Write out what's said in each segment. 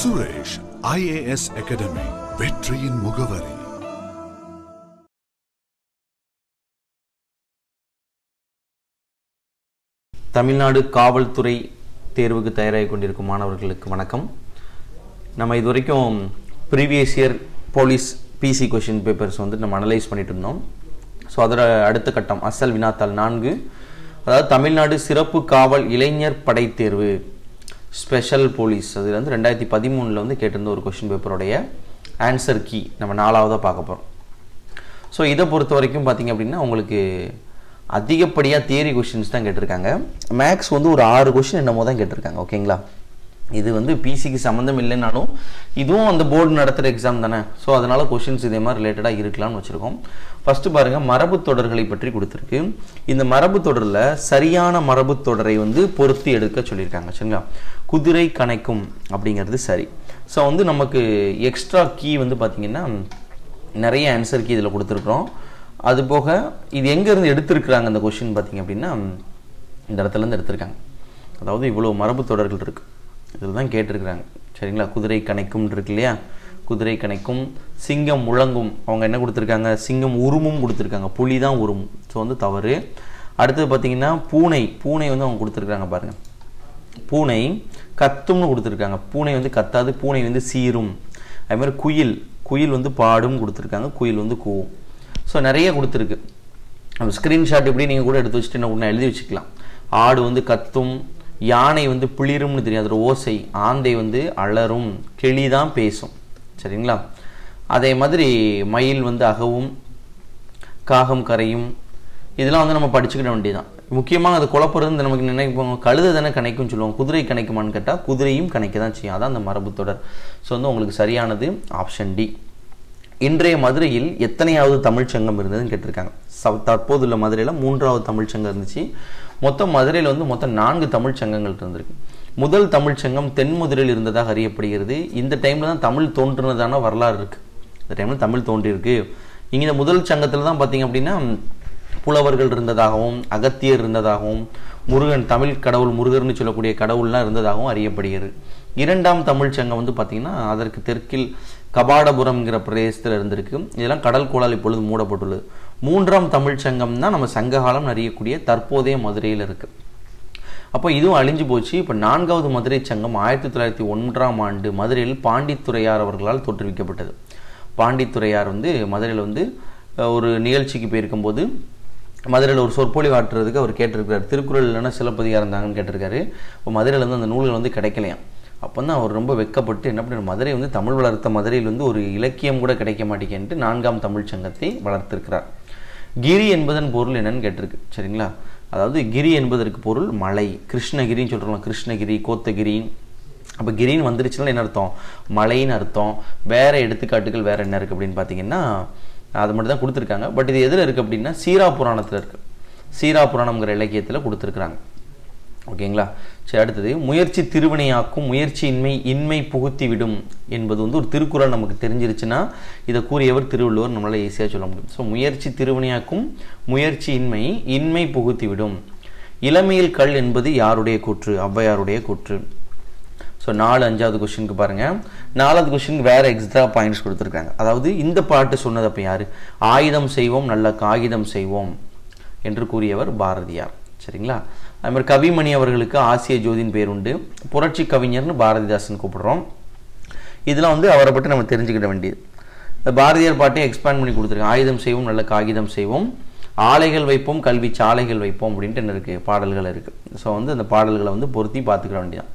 Suresh IAS academy வெற்றியின் முகவரி தமிழ்நாடு காவல்துறை தேர்வுக்கு தயாராகி கொண்டிருக்கும் மாணவர்களுக்கு வணக்கம் நம்ம இது வரைக்கும் previous year police PC question papers வந்து நம்ம அனலைஸ் பண்ணிட்டு இருந்தோம் ஸோ அதோட அடுத்த கட்டம் அசல் வினாத்தாள் நான்கு அதாவது தமிழ்நாடு சிறப்பு காவல் இளைஞர் படை தேர்வு ஸ்பெஷல் போலீஸ் அதில் வந்து ரெண்டாயிரத்தி பதிமூணில் வந்து கேட்டிருந்த ஒரு கொஷின் பேப்பருடைய ஆன்சர் கீ நம்ம நாலாவதாக பார்க்க போகிறோம் ஸோ இதை பொறுத்த வரைக்கும் பார்த்தீங்க அப்படின்னா உங்களுக்கு அதிகப்படியாக தியரி கொஷின்ஸ் தான் கேட்டிருக்காங்க மேக்ஸ் வந்து ஒரு ஆறு கொஷின் என்னமோ தான் கேட்டிருக்காங்க ஓகேங்களா இது வந்து பிசிக்கு சம்மந்தம் இல்லைனாலும் இதுவும் அந்த போர்டு நடத்துகிற எக்ஸாம் தானே ஸோ அதனால் கொஷின்ஸ் இதே மாதிரி ரிலேட்டடாக இருக்கலாம்னு வச்சுருக்கோம் ஃபஸ்ட்டு பாருங்கள் மரபு தொடர்களை பற்றி கொடுத்துருக்கு இந்த மரபு தொடரில் சரியான மரபு தொடரை வந்து பொருத்தி எடுக்க சொல்லியிருக்காங்க சரிங்களா குதிரை கணைக்கும் அப்படிங்கிறது சரி ஸோ வந்து நமக்கு எக்ஸ்ட்ரா கீ வந்து பார்த்திங்கன்னா நிறைய ஆன்சர் கீ இதில் கொடுத்துருக்குறோம் அது போக இது எங்கேருந்து எடுத்திருக்கிறாங்க அந்த கொஷின் பார்த்தீங்க அப்படின்னா இந்த இடத்துலேருந்து எடுத்திருக்காங்க அதாவது இவ்வளோ மரபு தொடர்கள் இருக்குது இதில் தான் கேட்டிருக்கிறாங்க சரிங்களா குதிரை கணைக்கும் இருக்கு இல்லையா குதிரை கணைக்கும் சிங்கம் முழங்கும் அவங்க என்ன கொடுத்துருக்காங்க சிங்கம் உருமும் கொடுத்துருக்காங்க புலி தான் உருமும் ஸோ வந்து தவறு அடுத்தது பார்த்தீங்கன்னா பூனை பூனை வந்து அவங்க கொடுத்துருக்காங்க பாருங்கள் பூனை கத்தும்னு கொடுத்துருக்காங்க பூனை வந்து கத்தாது பூனை வந்து சீரும் அது மாதிரி குயில் குயில் வந்து பாடும் கொடுத்துருக்காங்க குயில் வந்து கூவும் ஸோ நிறைய கொடுத்துருக்கு நம்ம ஸ்க்ரீன்ஷாட் இப்படி நீங்கள் கூட எடுத்து வச்சுட்டு என்ன ஒன்று எழுதி வச்சுக்கலாம் ஆடு வந்து கத்தும் யானை வந்து பிளிரும்னு தெரியும் அதோட ஓசை ஆந்தை வந்து அலறும் கிளி தான் பேசும் சரிங்களா அதே மாதிரி மயில் வந்து அகவும் காகம் கரையும் இதெல்லாம் வந்து நம்ம படிச்சுக்கிட வேண்டியதுதான் முக்கியமாக அது குழப்பறது நமக்கு நினைப்போம் கழுதை தானே கணைக்கும்னு சொல்லுவோம் குதிரை கணைக்குமான்னு கேட்டால் குதிரையும் கணைக்க தான் செய்யும் அதான் அந்த மரபு தொடர் ஸோ வந்து உங்களுக்கு சரியானது ஆப்ஷன் டி இன்றைய மதுரையில் எத்தனையாவது தமிழ்ச்சங்கம் இருந்ததுன்னு கேட்டிருக்காங்க ச தற்போதுள்ள மதுரையில் மூன்றாவது தமிழ்ச்சங்கம் இருந்துச்சு மொத்தம் மதுரையில் வந்து மொத்தம் நான்கு தமிழ்ச்சங்கங்கள் இருந்திருக்கு முதல் தமிழ்ச்சங்கம் தென் மதுரையில் இருந்ததாக அறியப்படுகிறது இந்த டைமில் தான் தமிழ் தோன்றுனதான வரலாறு இருக்குது இந்த டைமில் தமிழ் தோன்றியிருக்கு இங்கே இந்த முதல் சங்கத்தில் தான் பார்த்தீங்க அப்படின்னா புலவர்கள் இருந்ததாகவும் அகத்தியர் இருந்ததாகவும் முருகன் தமிழ் கடவுள் முருகர்னு சொல்லக்கூடிய கடவுள்லாம் இருந்ததாகவும் அறியப்படுகிறது இரண்டாம் தமிழ் சங்கம் வந்து பார்த்திங்கன்னா அதற்கு தெற்கில் கபாடபுரம்ங்கிற பிரதேசத்தில் இருந்திருக்கு இதெல்லாம் கடல் கோளால் இப்பொழுது மூடப்பட்டுள்ளது மூன்றாம் தமிழ் சங்கம் தான் நம்ம சங்ககாலம் அறியக்கூடிய தற்போதைய மதுரையில் இருக்குது அப்போ இதுவும் அழிஞ்சு போச்சு இப்போ நான்காவது மதுரை சங்கம் ஆயிரத்தி தொள்ளாயிரத்தி ஒன்றாம் ஆண்டு மதுரையில் பாண்டித்துறையார் அவர்களால் தோற்றுவிக்கப்பட்டது பாண்டித்துறையார் வந்து மதுரையில் வந்து ஒரு நிகழ்ச்சிக்கு போயிருக்கும்போது மதுரையில் ஒரு சொற்பொழிவு ஆற்றுறதுக்கு அவர் கேட்டிருக்கிறார் திருக்குறள் இல்லைன்னா சிலப்பதிகாரம் இருந்தாங்கன்னு கேட்டிருக்காரு இப்போ மதுரையில் வந்து அந்த நூல்கள் வந்து கிடைக்கலையாம் அப்போ தான் அவர் ரொம்ப வெக்கப்பட்டு என்ன பண்ண மதுரை வந்து தமிழ் வளர்த்த மதுரையில் வந்து ஒரு இலக்கியம் கூட கிடைக்க மாட்டேங்கன்ட்டு நான்காம் தமிழ் சங்கத்தை வளர்த்திருக்கிறார் கிரி என்பதன் பொருள் என்னன்னு கேட்டிருக்கு சரிங்களா அதாவது கிரி என்பதற்கு பொருள் மலை கிருஷ்ணகிரின்னு சொல்கிறோம் கிருஷ்ணகிரி கோத்தகிரி அப்போ கிரின்னு வந்துருச்சுன்னா என்ன அர்த்தம் மலைன்னு அர்த்தம் வேறு எடுத்துக்காட்டுகள் வேறு என்ன இருக்குது அப்படின்னு பார்த்தீங்கன்னா அது மட்டும் தான் கொடுத்துருக்காங்க பட் இது எதில் இருக்குது அப்படின்னா சீரா புராணத்தில் இருக்குது சீரா புராணம்ங்கிற இலக்கியத்தில் கொடுத்துருக்குறாங்க ஓகேங்களா சரி அடுத்தது முயற்சி திருவினையாக்கும் முயற்சியின்மை இன்மை புகுத்தி விடும் என்பது வந்து ஒரு திருக்குறள் நமக்கு தெரிஞ்சிருச்சுன்னா இதை கூறியவர் திருவள்ளுவர் நம்மளால் ஈஸியாக சொல்ல முடியும் ஸோ முயற்சி திருவினையாக்கும் முயற்சி இன்மை இன்மை புகுத்தி விடும் இளமையில் கல் என்பது யாருடைய கூற்று ஔவையாருடைய கூற்று ஸோ நாலு அஞ்சாவது கொஷினுக்கு பாருங்கள் நாலாவது கொஷினுக்கு வேறு எக்ஸ்ட்ரா பாயிண்ட்ஸ் கொடுத்துருக்காங்க அதாவது இந்த பாட்டு சொன்னது அப்போ யார் ஆயுதம் செய்வோம் நல்ல காகிதம் செய்வோம் என்று கூறியவர் பாரதியார் சரிங்களா அது மாதிரி கவிமணி அவர்களுக்கு ஆசிய ஜோதின் பேர் உண்டு புரட்சி கவிஞர்னு பாரதிதாசன் கூப்பிடுறோம் இதெல்லாம் வந்து அவரை பற்றி நம்ம தெரிஞ்சுக்கிட வேண்டியது இந்த பாரதியார் பாட்டையும் எக்ஸ்பேண்ட் பண்ணி கொடுத்துருக்கேன் ஆயுதம் செய்வோம் நல்ல காகிதம் செய்வோம் ஆலைகள் வைப்போம் கல்வி சாலைகள் வைப்போம் அப்படின்ட்டு என்ன இருக்குது பாடல்கள் இருக்குது ஸோ வந்து அந்த பாடல்களை வந்து பொருத்தி பார்த்துக்கிட வேண்டியதான்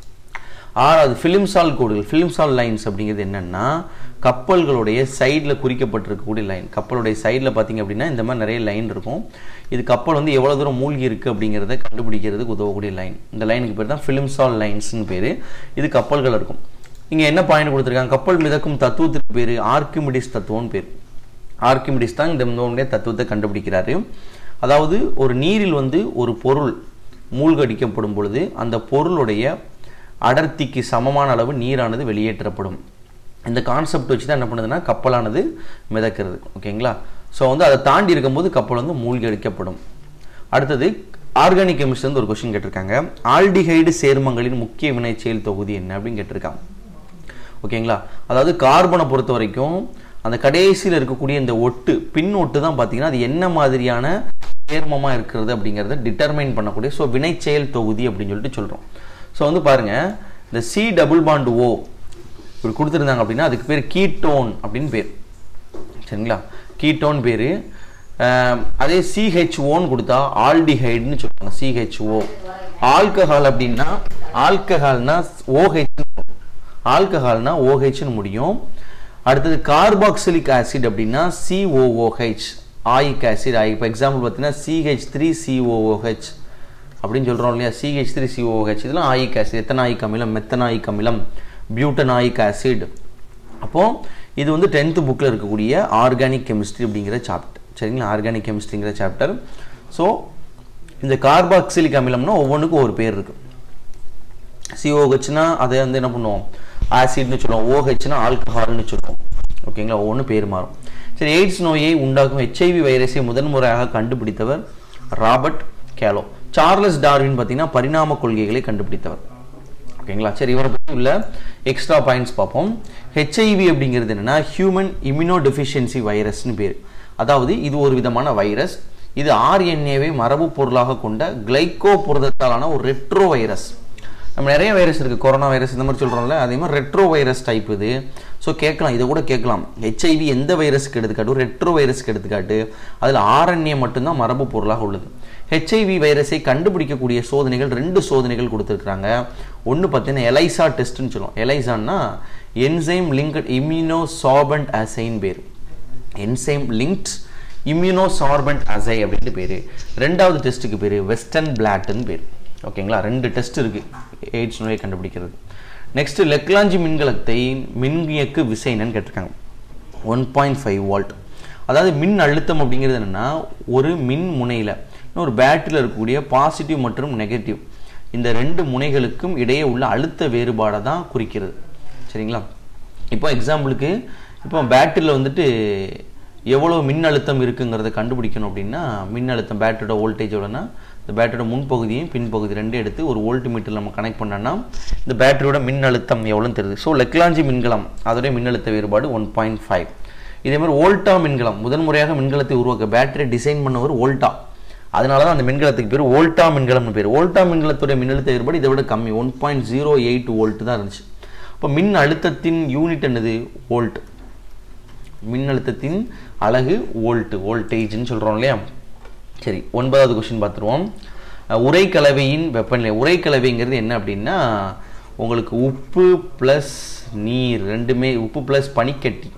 ஆறாவது ஃபிலிம் சால் கோடுகள் ஃபிலிம் சால் லைன்ஸ் அப்படிங்கிறது என்னென்னா கப்பல்களுடைய சைடில் குறிக்கப்பட்டிருக்கக்கூடிய லைன் கப்பலுடைய சைடில் பார்த்தீங்க அப்படின்னா இந்த மாதிரி நிறைய லைன் இருக்கும் இது கப்பல் வந்து எவ்வளோ தூரம் மூழ்கி இருக்குது அப்படிங்கிறத கண்டுபிடிக்கிறதுக்கு உதவக்கூடிய லைன் இந்த லைனுக்கு பேர் தான் ஃபிலிம் சால் லைன்ஸ்னு பேர் இது கப்பல்கள் இருக்கும் இங்கே என்ன பாயிண்ட் கொடுத்துருக்காங்க கப்பல் மிதக்கும் தத்துவத்துக்கு பேர் ஆர்கிமிடிஸ் தத்துவம்னு பேர் ஆர்கிமிடிஸ் தான் இந்த தத்துவத்தை கண்டுபிடிக்கிறாரு அதாவது ஒரு நீரில் வந்து ஒரு பொருள் மூழ்கடிக்கப்படும் பொழுது அந்த பொருளுடைய அடர்த்திக்கு சமமான அளவு நீரானது வெளியேற்றப்படும் இந்த கான்செப்ட் வச்சு தான் என்ன பண்ணுதுன்னா கப்பலானது மிதக்கிறது ஓகேங்களா ஸோ வந்து அதை தாண்டி இருக்கும்போது கப்பல் வந்து மூழ்கி அடிக்கப்படும் அடுத்தது ஆர்கானிக் கெமிஸ்ட்ரி ஒரு கொஸ்டின் கேட்டிருக்காங்க ஆல்டிஹைடு சேர்மங்களின் முக்கிய வினைச்செயல் தொகுதி என்ன அப்படின்னு கேட்டிருக்காங்க ஓகேங்களா அதாவது கார்பனை பொறுத்த வரைக்கும் அந்த கடைசியில் இருக்கக்கூடிய இந்த ஒட்டு பின் ஒட்டு தான் பார்த்தீங்கன்னா அது என்ன மாதிரியான சேர்மமாக இருக்கிறது அப்படிங்கிறத டிட்டர்மைன் பண்ணக்கூடிய ஸோ வினைச்செயல் தொகுதி அப்படின்னு சொல்லிட்டு சொல்கிறோம் ஸோ வந்து பாருங்கள் இந்த சி டபுள் பாண்ட் ஓ இப்படி கொடுத்துருந்தாங்க அப்படின்னா அதுக்கு பேர் கீட்டோன் அப்படின்னு பேர் சரிங்களா கீட்டோன் பேர் அதே சிஹெச்ஓன்னு கொடுத்தா ஆல்டிஹைடுன்னு சொல்லுவாங்க சிஹெச்ஓ ஆல்கஹால் அப்படின்னா ஆல்கஹால்னா ஓஹெச் ஆல்கஹால்னா ஓஹெச்னு முடியும் அடுத்தது கார்பாக்சிலிக் ஆசிட் அப்படின்னா சிஓஓஹெச் ஆயிக் ஆசிட் ஆய் இப்போ எக்ஸாம்பிள் பார்த்தீங்கன்னா சிஹெச் த்ரீ சிஓஓஹெச் அப்படின்னு சொல்கிறோம் இல்லையா சிஹெச் த்ரீ சிஓஹெச் இதெல்லாம் ஆயிக் ஆசிட் எத்தனாயிக் அமிலம் மெத்தனாயிக் அமிலம் பியூட்டனாயிக் ஆசிட் அப்போது இது வந்து டென்த்து புக்கில் இருக்கக்கூடிய ஆர்கானிக் கெமிஸ்ட்ரி அப்படிங்கிற சாப்டர் சரிங்களா ஆர்கானிக் கெமிஸ்ட்ரிங்கிற சாப்டர் ஸோ இந்த கார்பாக்சிலிக் அமிலம்னா ஒவ்வொன்றுக்கும் ஒரு பேர் இருக்குது சிஓஹெச்னா அதை வந்து என்ன பண்ணுவோம் ஆசிட்னு சொல்லுவோம் ஓஹெச்னா ஆல்கஹால்னு சொல்லுவோம் ஓகேங்களா ஒவ்வொன்று பேர் மாறும் சரி எய்ட்ஸ் நோயை உண்டாக்கும் ஹெச்ஐவி வைரஸை முதன்முறையாக கண்டுபிடித்தவர் ராபர்ட் கேலோ சார்லஸ் டார்வின் பார்த்தீங்கன்னா பரிணாம கொள்கைகளை கண்டுபிடித்தவர் ஓகேங்களா சரி இவரை பற்றி உள்ள எக்ஸ்ட்ரா பாயிண்ட்ஸ் பார்ப்போம் ஹெச்ஐவி அப்படிங்கிறது என்னன்னா ஹியூமன் இம்யூனோ டெஃபிஷியன்சி வைரஸ்னு பேர் அதாவது இது ஒரு விதமான வைரஸ் இது ஆர்என்ஏவை மரபு பொருளாக கொண்ட கிளைகோ புரதத்தாலான ஒரு ரெட்ரோ வைரஸ் நம்ம நிறைய வைரஸ் இருக்குது கொரோனா வைரஸ் இந்த மாதிரி சொல்கிறோம்ல அதே மாதிரி ரெட்ரோ வைரஸ் டைப் இது ஸோ கேட்கலாம் இதை கூட கேட்கலாம் ஹெச்ஐவி எந்த வைரஸுக்கு எடுத்துக்காட்டு ரெட்ரோ வைரஸுக்கு எடுத்துக்காட்டு அதில் ஆர்என்ஏ மட்டும்தான் மரபு பொருளாக உள்ளது ஹெச்ஐவி வைரஸை கண்டுபிடிக்கக்கூடிய சோதனைகள் ரெண்டு சோதனைகள் கொடுத்துருக்குறாங்க ஒன்று பார்த்தீங்கன்னா எலைசா டெஸ்ட்னு சொல்லுவோம் எலைசான்னா enzyme linked immunosorbent assay பேர் enzyme linked immunosorbent assay அப்படின்ட்டு பேர் ரெண்டாவது டெஸ்ட்டுக்கு பேர் வெஸ்டர்ன் பிளாட்டுன்னு பேர் ஓகேங்களா ரெண்டு டெஸ்ட் இருக்குது எய்ட்ஸ் நோயை கண்டுபிடிக்கிறது நெக்ஸ்ட் லெக்லாஞ்சி மின்கலத்தை மின்னியக்கு விசை என்னன்னு கேட்டிருக்காங்க ஒன் பாயிண்ட் ஃபைவ் வால்ட் அதாவது மின் அழுத்தம் அப்படிங்கிறது என்னென்னா ஒரு மின் முனையில் ஒரு பேட்டரியில் இருக்கக்கூடிய பாசிட்டிவ் மற்றும் நெகட்டிவ் இந்த ரெண்டு முனைகளுக்கும் இடையே உள்ள அழுத்த வேறுபாடை தான் குறிக்கிறது சரிங்களா இப்போ எக்ஸாம்பிளுக்கு இப்போ பேட்டரியில் வந்துட்டு எவ்வளோ மின் அழுத்தம் இருக்குங்கிறத கண்டுபிடிக்கணும் அப்படின்னா மின் அழுத்தம் பேட்டரியோட வோல்டேஜ் எவ்வளோன்னா இந்த பேட்டரியோட முன்பகுதியும் பின்பகுதி ரெண்டும் எடுத்து ஒரு வோல்ட் மீட்டர் நம்ம கனெக்ட் பண்ணோம்னா இந்த பேட்டரியோட மின் அழுத்தம் எவ்வளோன்னு தெரியுது ஸோ லெக்லாஞ்சி மின்கலம் அதோடைய மின்னழுத்த வேறுபாடு ஒன் பாயிண்ட் ஃபைவ் இதே மாதிரி வோல்டா மின்கலம் முதன்முறையாக மின்கலத்தை உருவாக்க பேட்டரி டிசைன் பண்ணவர் வோல்டா அதனால தான் அந்த மின்கலத்துக்கு பேர் வோல்டா மின்கலம்னு பேர் வோல்டா மின்கலத்துடைய மின்னழுத்த வேறுபாடு இதை விட கம்மி one point zero eight volt தான் இருந்துச்சு இப்போ மின் அழுத்தத்தின் யூனிட் என்னது வோல்ட் மின்னழுத்தத்தின் அலகு வோல்ட் வோல்டேஜ்னு சொல்கிறோம் இல்லையா சரி ஒன்பதாவது கொஸ்டின் பார்த்துருவோம் உரை கலவையின் வெப்பநிலை உரை கலவைங்கிறது என்ன அப்படின்னா உங்களுக்கு உப்பு ப்ளஸ் நீர் ரெண்டுமே உப்பு ப்ளஸ் பனிக்கட்டி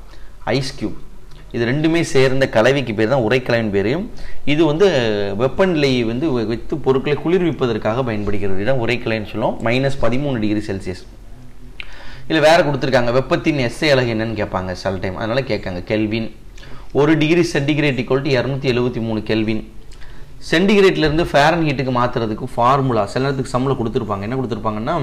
ஐஸ் கியூப் இது ரெண்டுமே சேர்ந்த கலவைக்கு பேர் தான் உரைக்கலவின் பேர் இது வந்து வெப்பநிலையை வந்து வைத்து பொருட்களை குளிர்விப்பதற்காக பயன்படுகிறது இதான் உரைக்கலைன்னு சொல்லுவோம் மைனஸ் பதிமூணு டிகிரி செல்சியஸ் இல்லை வேறு கொடுத்துருக்காங்க வெப்பத்தின் எஸ்ஐ அலகு என்னன்னு கேட்பாங்க சில டைம் அதனால் கேட்காங்க கெல்வின் ஒரு டிகிரி சென்டிகிரேட் ஈக்குவல் டு இரநூத்தி எழுபத்தி மூணு கெல்வின் சென்டிகிரேட்லேருந்து ஃபேரன் ஹீட்டுக்கு மாற்றுறதுக்கு ஃபார்முலா சில நேரத்துக்கு சம்பளம் கொடுத்துருப்பாங்க என்ன கொடுத்துருப்பாங்கன்னா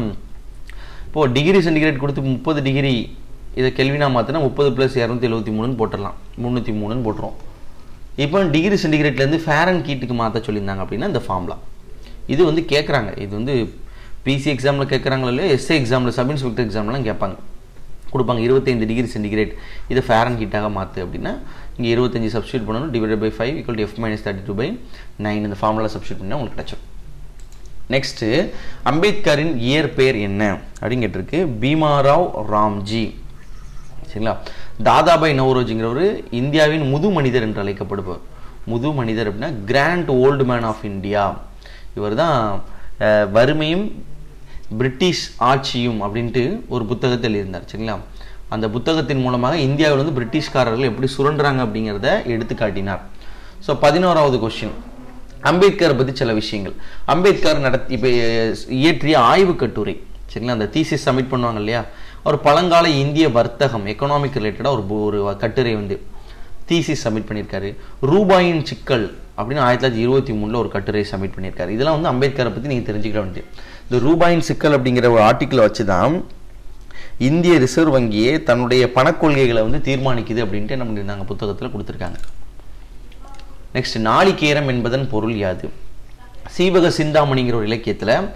இப்போது டிகிரி சென்டிகிரேட் கொடுத்து முப்பது டிகிரி இதை கெல்வினாக மாற்றினா முப்பது ப்ளஸ் இரநூத்தி எழுபத்தி மூணுன்னு போட்டுடலாம் முந்நூற்றி மூணுன்னு போட்டுரும் இப்போ டிகிரி சென்டிகிரேட்லேருந்து ஃபேரன் ஹீட்டுக்கு மாற்ற சொல்லியிருந்தாங்க அப்படின்னா இந்த ஃபார்முலா இது வந்து கேட்குறாங்க இது வந்து பிசி எக்ஸாமில் கேட்குறாங்களோ இல்லையோ எஸ்ஏ எக்ஸாமில் சப் இன்ஸ்பெக்டர் எக்ஸாம்லாம் கேட்பாங்க கொடுப்பாங்க இருபத்தைந்து டிகிரி சென்டிகிரேட் இதை ஃபேரன் ஹீட்டாக மாற்று அப்படின்னா இங்கே இருபத்தஞ்சி சப்ஸ்டியூட் பண்ணணும் divide by five equal to F minus thirty two by nine இந்த ஃபார்முலா சப்ஸ்டியூட் பண்ணால் உங்களுக்கு கிடச்சிடும் நெக்ஸ்ட்டு அம்பேத்கரின் இயற்பெயர் என்ன அப்படின்னு கேட்டிருக்கு பீமாராவ் ராம்ஜி சரிங்களா தாதாபாய் நவரோஜிங்கிறவர் இந்தியாவின் முது மனிதர் என்று அழைக்கப்படுபவர் முது மனிதர் அப்படின்னா grand old man of India இவர் தான் வறுமையும் பிரிட்டிஷ் ஆட்சியும் அப்படின்ட்டு ஒரு புத்தகத்தில் இருந்தார் சரிங்களா அந்த புத்தகத்தின் மூலமாக இந்தியாவில் வந்து பிரிட்டிஷ்காரர்கள் எப்படி சுரண்டுறாங்க அப்படிங்கிறத எடுத்து காட்டினார் ஸோ பதினோராவது கொஸ்டின் அம்பேத்கரை பற்றி சில விஷயங்கள் அம்பேத்கர் நடத்தி இப்போ இயற்றிய ஆய்வு கட்டுரை சரிங்களா அந்த தீசிஸ் சப்மிட் பண்ணுவாங்க இல்லையா அவர் பழங்கால இந்திய வர்த்தகம் எக்கனாமிக் ரிலேட்டடாக ஒரு ஒரு கட்டுரை வந்து தீசிஸ் சப்மிட் பண்ணியிருக்காரு ரூபாயின் சிக்கல் அப்படின்னு ஆயிரத்தி தொள்ளாயிரத்தி இருபத்தி மூணில் ஒரு கட்டுரை சப்மிட் பண்ணியிருக்காரு இதெல்லாம் வந்து அம்பேத்கரை பற்றி நீங்கள் தெரிஞ்சுக்க வேண்டியது இந்த ரூபாயின் சிக்கல் அப்படிங்கிற ஒரு ஆர்டிக்கிளை வச்சு தான் இந்திய ரிசர்வ் வங்கியே தன்னுடைய பணக்கொள்கைகளை வந்து தீர்மானிக்குது அப்படின்ட்டு என்ன பண்ணியிருந்தாங்க புத்தகத்தில் கொடுத்துருக்காங்க நெக்ஸ்ட் நாளிகேரம் என்பதன் பொருள் யாது சீவக சிந்தாமணிங்கிற ஒரு இலக்கியத்தில்